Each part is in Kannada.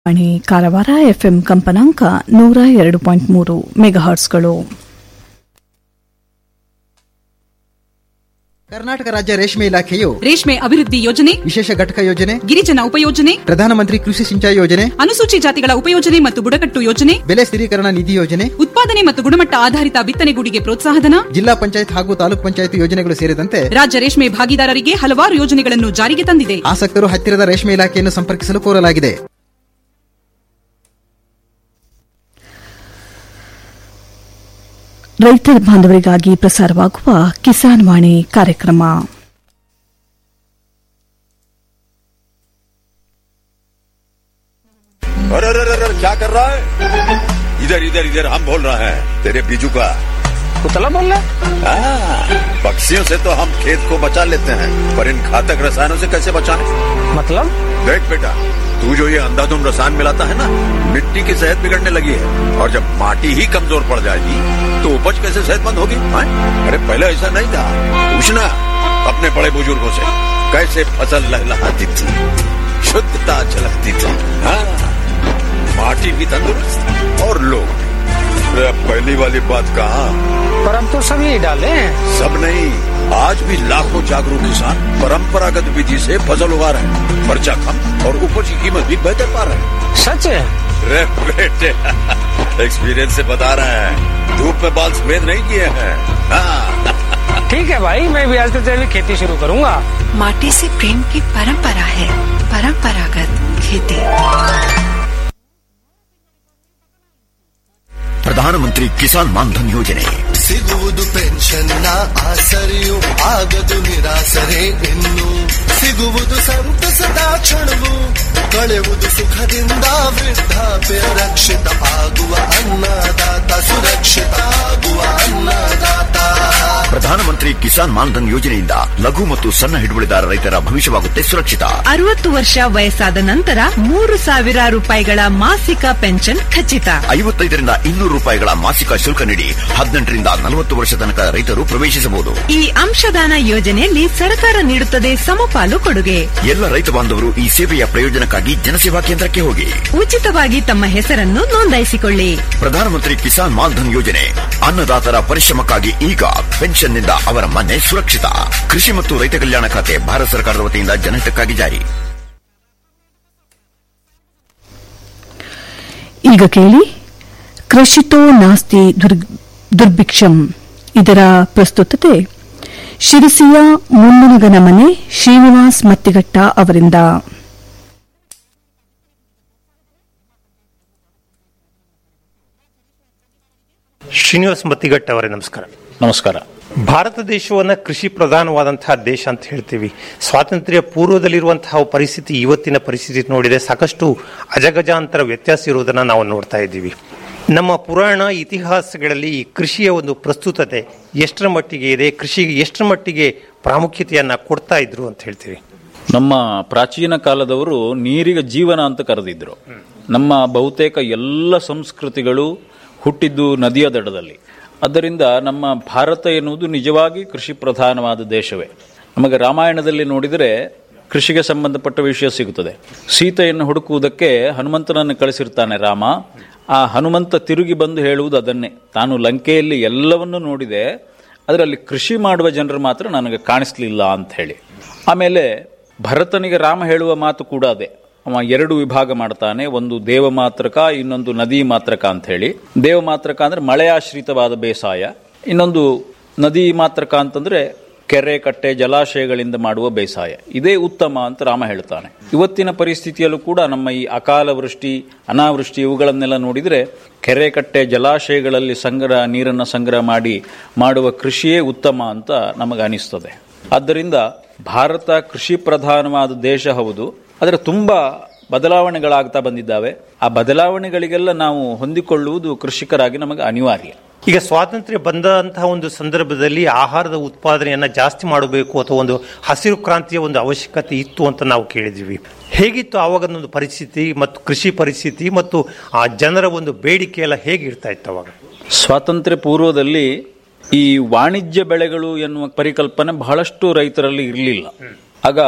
ವಾಣಿ ಕಾರವಾರ ಎಫ್ಎಂ ಕಂಪನಾಂಕ ನೂರ ಎರಡು ಪಾಯಿಂಟ್ ಮೂರು ಮೆಗಾಹರ್ಟ್ಸ್ಗಳು ಕರ್ನಾಟಕ ರಾಜ್ಯ ರೇಷ್ಮೆ ಇಲಾಖೆಯು ರೇಷ್ಮೆ ಅಭಿವೃದ್ಧಿ ಯೋಜನೆ ವಿಶೇಷ ಘಟಕ ಯೋಜನೆ ಗಿರಿಜನ ಉಪಯೋಜನೆ ಪ್ರಧಾನಮಂತ್ರಿ ಕೃಷಿ ಸಿಂಚಾಯಿ ಯೋಜನೆ ಅನುಸೂಚಿ ಜಾತಿಗಳ ಉಪಯೋಜನೆ ಮತ್ತು ಬುಡಕಟ್ಟು ಯೋಜನೆ ಬೆಲೆ ಸ್ಥಿರೀಕರಣ ನಿಧಿ ಯೋಜನೆ ಉತ್ಪಾದನೆ ಮತ್ತು ಗುಣಮಟ್ಟ ಆಧಾರಿತ ಬಿತ್ತನೆಗೂಡಿಗೆ ಪ್ರೋತ್ಸಾಹಧನ ಜಿಲ್ಲಾ ಪಂಚಾಯತ್ ಹಾಗೂ ತಾಲೂಕ್ ಪಂಚಾಯತ್ ಯೋಜನೆಗಳು ಸೇರಿದಂತೆ ರಾಜ್ಯ ರೇಷ್ಮೆ ಭಾಗಿದಾರರಿಗೆ ಹಲವಾರು ಯೋಜನೆಗಳನ್ನು ಜಾರಿಗೆ ತಂದಿದೆ ಆಸಕ್ತರು ಹತ್ತಿರದ ರೇಷ್ಮೆ ಇಲಾಖೆಯನ್ನು ಸಂಪರ್ಕಿಸಲು ಕೋರಲಾಗಿದೆ ರೈತರ ಬಾಂಧವರಿಗಾಗಿ ಪ್ರಸಾರವಾಗುವ ಕಿಸಾನ್ ವಾಣಿ ಕಾರ್ಯಕ್ರಮ अरे अरे अरे अरे, क्या कर रहा है इधर इधर इधर हम बोल रहे हैं तेरे बीजू का कुतला बोल रहा है हाँ, पक्षियों से तो हम खेत को बचा लेते हैं पर इन घातक रसायनों से कैसे बचाएं? मतलब देख बेटा तू जो ये अंधाधुंध रसायन मिलाता है ना मिट्टी की सेहत बिगड़ने लगी है और जब माटी ही कमजोर पड़ जाएगी तो उपज कैसे सेहतमंद होगी हाँ? अरे पहले ऐसा नहीं था पूछना अपने बड़े बुजुर्गों से कैसे फसल लहलहाती थी शुद्धता झलकती थी हाँ माटी भी तंदुरुस्त और लोग भी अरे अब पहली वाली बात कहा पर अब तो सभी डाले हैं सब नहीं आज भी लाखों जागरूक किसान परंपरागत विधि से फसल उगा रहे हैं खर्चा कम और उपज की कीमत भी बेहतर पा रहे हैं सच है रे बेटे एक्सपीरियंस से बता रहे हैं धूप में बाल सफेद नहीं किए हैं हाँ, ठीक है भाई मैं भी आज से तेरी खेती शुरू करूंगा माटी से प्रेम की परंपरा है परंपरागत खेती ಪ್ರಧಾನಮಂತ್ರಿ ಕಿಸಾನ್ ಮಾನ್ಧನ್ ಯೋಜನೆ ಸಿಗುವುದು ಪೆನ್ಷನ್ನ ಆಸರೆಯು ಆಗದು ನಿರಾಸರೆ ಇನ್ನು ಸಿಗುವುದು ಸಂತಸದ ಕ್ಷಣವು ಕಳೆಯುವುದು ಸುಖದಿಂದ ವೃದ್ಧಾಪ್ಯ ರಕ್ಷಿತ ಆಗುವ ಅನ್ನದಾತ ಸುರಕ್ಷಿತ ಆಗುವ ಅನ್ನದಾತ ಪ್ರಧಾನಮಂತ್ರಿ ಕಿಸಾನ್ ಮಾನ್ಧನ್ ಯೋಜನೆಯಿಂದ ಲಘು ಮತ್ತು ಸಣ್ಣ ಹಿಡುವಳಿದಾರ ರೈತರ ಭವಿಷ್ಯವಾಗುತ್ತೆ ಸುರಕ್ಷಿತ ಅರವತ್ತು ವರ್ಷ ವಯಸ್ಸಾದ ನಂತರ ಮೂರು ಸಾವಿರ ರೂಪಾಯಿಗಳ ಮಾಸಿಕ ಪೆನ್ಷನ್ ಖಚಿತ ಐವತ್ತೈದರಿಂದ ಇನ್ನೂರು ರೂಪಾಯಿಗಳ ಮಾಸಿಕ ಶುಲ್ಕ ನೀಡಿ ಹದಿನೆಂಟರಿಂದ ನಲವತ್ತು ವರ್ಷ ತನಕ ರೈತರು ಪ್ರವೇಶಿಸಬಹುದು ಈ ಅಂಶದಾನ ಯೋಜನೆಯಲ್ಲಿ ಸರ್ಕಾರ ನೀಡುತ್ತದೆ ಸಮಪಾಲು ಕೊಡುಗೆ ಎಲ್ಲ ರೈತ ಬಾಂಧವರು ಈ ಸೇವೆಯ ಪ್ರಯೋಜನಕ್ಕಾಗಿ ಜನಸೇವಾ ಕೇಂದ್ರಕ್ಕೆ ಹೋಗಿ ಉಚಿತವಾಗಿ ತಮ್ಮ ಹೆಸರನ್ನು ನೋಂದಾಯಿಸಿಕೊಳ್ಳಿ ಪ್ರಧಾನಮಂತ್ರಿ ಕಿಸಾನ್ ಮಾನ್ಧನ್ ಯೋಜನೆ ಅನ್ನದಾತರ ಪರಿಶ್ರಮಕ್ಕಾಗಿ ಈಗ ಪೆನ್ಷನ್ನಿಂದ ಅವರ ಮನೆ ಸುರಕ್ಷಿತ ಕೃಷಿ ಮತ್ತು ರೈತ ಕಲ್ಯಾಣ ಖಾತೆ ಭಾರತ ಸರ್ಕಾರದ ವತಿಯಿಂದ ಜನಹಿತಕ್ಕಾಗಿ ಜಾರಿ ಈಗ ಕೇಳಿ ಕೃಷಿತೋ ನಾಸ್ತಿ ದುರ್- ದುರ್ಭಿಕ್ಷಂ ಇದರ ಪ್ರಸ್ತುತತೆ ಶಿರಸಿಯ ಮುನ್ನನಗನ ಮನೆ ಶ್ರೀನಿವಾಸ್ ಮತ್ತಿಗಟ್ಟ ಅವರಿಂದ ಶ್ರೀನಿವಾಸ್ ಮತ್ತಿಗಟ್ಟ ಅವರೇ ನಮಸ್ಕಾರ ನಮಸ್ಕಾರ ಭಾರತ ದೇಶವನ್ನ ಕೃಷಿ ಪ್ರಧಾನವಾದಂತಹ ದೇಶ ಅಂತ ಹೇಳ್ತೀವಿ ಸ್ವಾತಂತ್ರ್ಯ ಪೂರ್ವದಲ್ಲಿರುವಂತಹ ಪರಿಸ್ಥಿತಿ ಇವತ್ತಿನ ಪರಿಸ್ಥಿತಿ ನೋಡಿದೆ ಸಾಕಷ್ಟು ಅಜಗಜಾಂತರ ವ್ಯತ್ಯಾಸ ಇರುವುದನ್ನು ನಾವು ನೋಡ್ತಾ ಇದ್ದೀವಿ ನಮ್ಮ ಪುರಾಣ ಇತಿಹಾಸಗಳಲ್ಲಿ ಈ ಕೃಷಿಯ ಒಂದು ಪ್ರಸ್ತುತತೆ ಎಷ್ಟರ ಮಟ್ಟಿಗೆ ಇದೆ ಕೃಷಿಗೆ ಎಷ್ಟರ ಮಟ್ಟಿಗೆ ಪ್ರಾಮುಖ್ಯತೆಯನ್ನ ಕೊಡ್ತಾ ಇದ್ರು ಅಂತ ಹೇಳ್ತೀವಿ ನಮ್ಮ ಪ್ರಾಚೀನ ಕಾಲದವರು ನೀರಿಗೆ ಜೀವನ ಅಂತ ಕರೆದಿದ್ರು ನಮ್ಮ ಬಹುತೇಕ ಎಲ್ಲ ಸಂಸ್ಕೃತಿಗಳು ಹುಟ್ಟಿದ್ದು ನದಿಯ ದಡದಲ್ಲಿ ಆದ್ದರಿಂದ ನಮ್ಮ ಭಾರತ ಎನ್ನುವುದು ನಿಜವಾಗಿ ಕೃಷಿ ಪ್ರಧಾನವಾದ ದೇಶವೇ ನಮಗೆ ರಾಮಾಯಣದಲ್ಲಿ ನೋಡಿದರೆ ಕೃಷಿಗೆ ಸಂಬಂಧಪಟ್ಟ ವಿಷಯ ಸಿಗುತ್ತದೆ ಸೀತೆಯನ್ನು ಹುಡುಕುವುದಕ್ಕೆ ಹನುಮಂತನನ್ನು ಕಳಿಸಿರ್ತಾನೆ ರಾಮ ಆ ಹನುಮಂತ ತಿರುಗಿ ಬಂದು ಹೇಳುವುದು ಅದನ್ನೇ ತಾನು ಲಂಕೆಯಲ್ಲಿ ಎಲ್ಲವನ್ನೂ ನೋಡಿದೆ ಅದರಲ್ಲಿ ಕೃಷಿ ಮಾಡುವ ಜನರು ಮಾತ್ರ ನನಗೆ ಕಾಣಿಸ್ಲಿಲ್ಲ ಅಂತ ಹೇಳಿ ಆಮೇಲೆ ಭರತನಿಗೆ ರಾಮ ಹೇಳುವ ಮಾತು ಕೂಡ ಅದೇ ಅವ ಎರಡು ವಿಭಾಗ ಮಾಡ್ತಾನೆ ಒಂದು ದೇವ ಮಾತ್ರಕ ಇನ್ನೊಂದು ನದಿ ಮಾತ್ರಕ ಅಂತ ಹೇಳಿ ದೇವ ಮಾತ್ರಕ ಅಂದ್ರೆ ಮಳೆಯಾಶ್ರಿತವಾದ ಬೇಸಾಯ ಇನ್ನೊಂದು ನದಿ ಮಾತ್ರಕ ಅಂತಂದ್ರೆ ಕೆರೆ ಕಟ್ಟೆ ಜಲಾಶಯಗಳಿಂದ ಮಾಡುವ ಬೇಸಾಯ ಇದೇ ಉತ್ತಮ ಅಂತ ರಾಮ ಹೇಳ್ತಾನೆ ಇವತ್ತಿನ ಪರಿಸ್ಥಿತಿಯಲ್ಲೂ ಕೂಡ ನಮ್ಮ ಈ ಅಕಾಲ ವೃಷ್ಟಿ ಅನಾವೃಷ್ಟಿ ಇವುಗಳನ್ನೆಲ್ಲ ನೋಡಿದರೆ ಕೆರೆ ಕಟ್ಟೆ ಜಲಾಶಯಗಳಲ್ಲಿ ಸಂಗ್ರಹ ನೀರನ್ನು ಸಂಗ್ರಹ ಮಾಡಿ ಮಾಡುವ ಕೃಷಿಯೇ ಉತ್ತಮ ಅಂತ ನಮಗೆ ಅನಿಸ್ತದೆ ಆದ್ದರಿಂದ ಭಾರತ ಕೃಷಿ ಪ್ರಧಾನವಾದ ದೇಶ ಹೌದು ಆದರೆ ತುಂಬ ಬದಲಾವಣೆಗಳಾಗ್ತಾ ಬಂದಿದ್ದಾವೆ ಆ ಬದಲಾವಣೆಗಳಿಗೆಲ್ಲ ನಾವು ಹೊಂದಿಕೊಳ್ಳುವುದು ಕೃಷಿಕರಾಗಿ ನಮಗೆ ಅನಿವಾರ್ಯ ಈಗ ಸ್ವಾತಂತ್ರ್ಯ ಬಂದಂತಹ ಒಂದು ಸಂದರ್ಭದಲ್ಲಿ ಆಹಾರದ ಉತ್ಪಾದನೆಯನ್ನ ಜಾಸ್ತಿ ಮಾಡಬೇಕು ಅಥವಾ ಒಂದು ಹಸಿರು ಕ್ರಾಂತಿಯ ಒಂದು ಅವಶ್ಯಕತೆ ಇತ್ತು ಅಂತ ನಾವು ಕೇಳಿದ್ವಿ ಹೇಗಿತ್ತು ಆವಾಗ ಒಂದು ಪರಿಸ್ಥಿತಿ ಮತ್ತು ಕೃಷಿ ಪರಿಸ್ಥಿತಿ ಮತ್ತು ಆ ಜನರ ಒಂದು ಬೇಡಿಕೆ ಎಲ್ಲ ಹೇಗಿರ್ತಾ ಇತ್ತು ಅವಾಗ ಸ್ವಾತಂತ್ರ್ಯ ಪೂರ್ವದಲ್ಲಿ ಈ ವಾಣಿಜ್ಯ ಬೆಳೆಗಳು ಎನ್ನುವ ಪರಿಕಲ್ಪನೆ ಬಹಳಷ್ಟು ರೈತರಲ್ಲಿ ಇರಲಿಲ್ಲ ಆಗ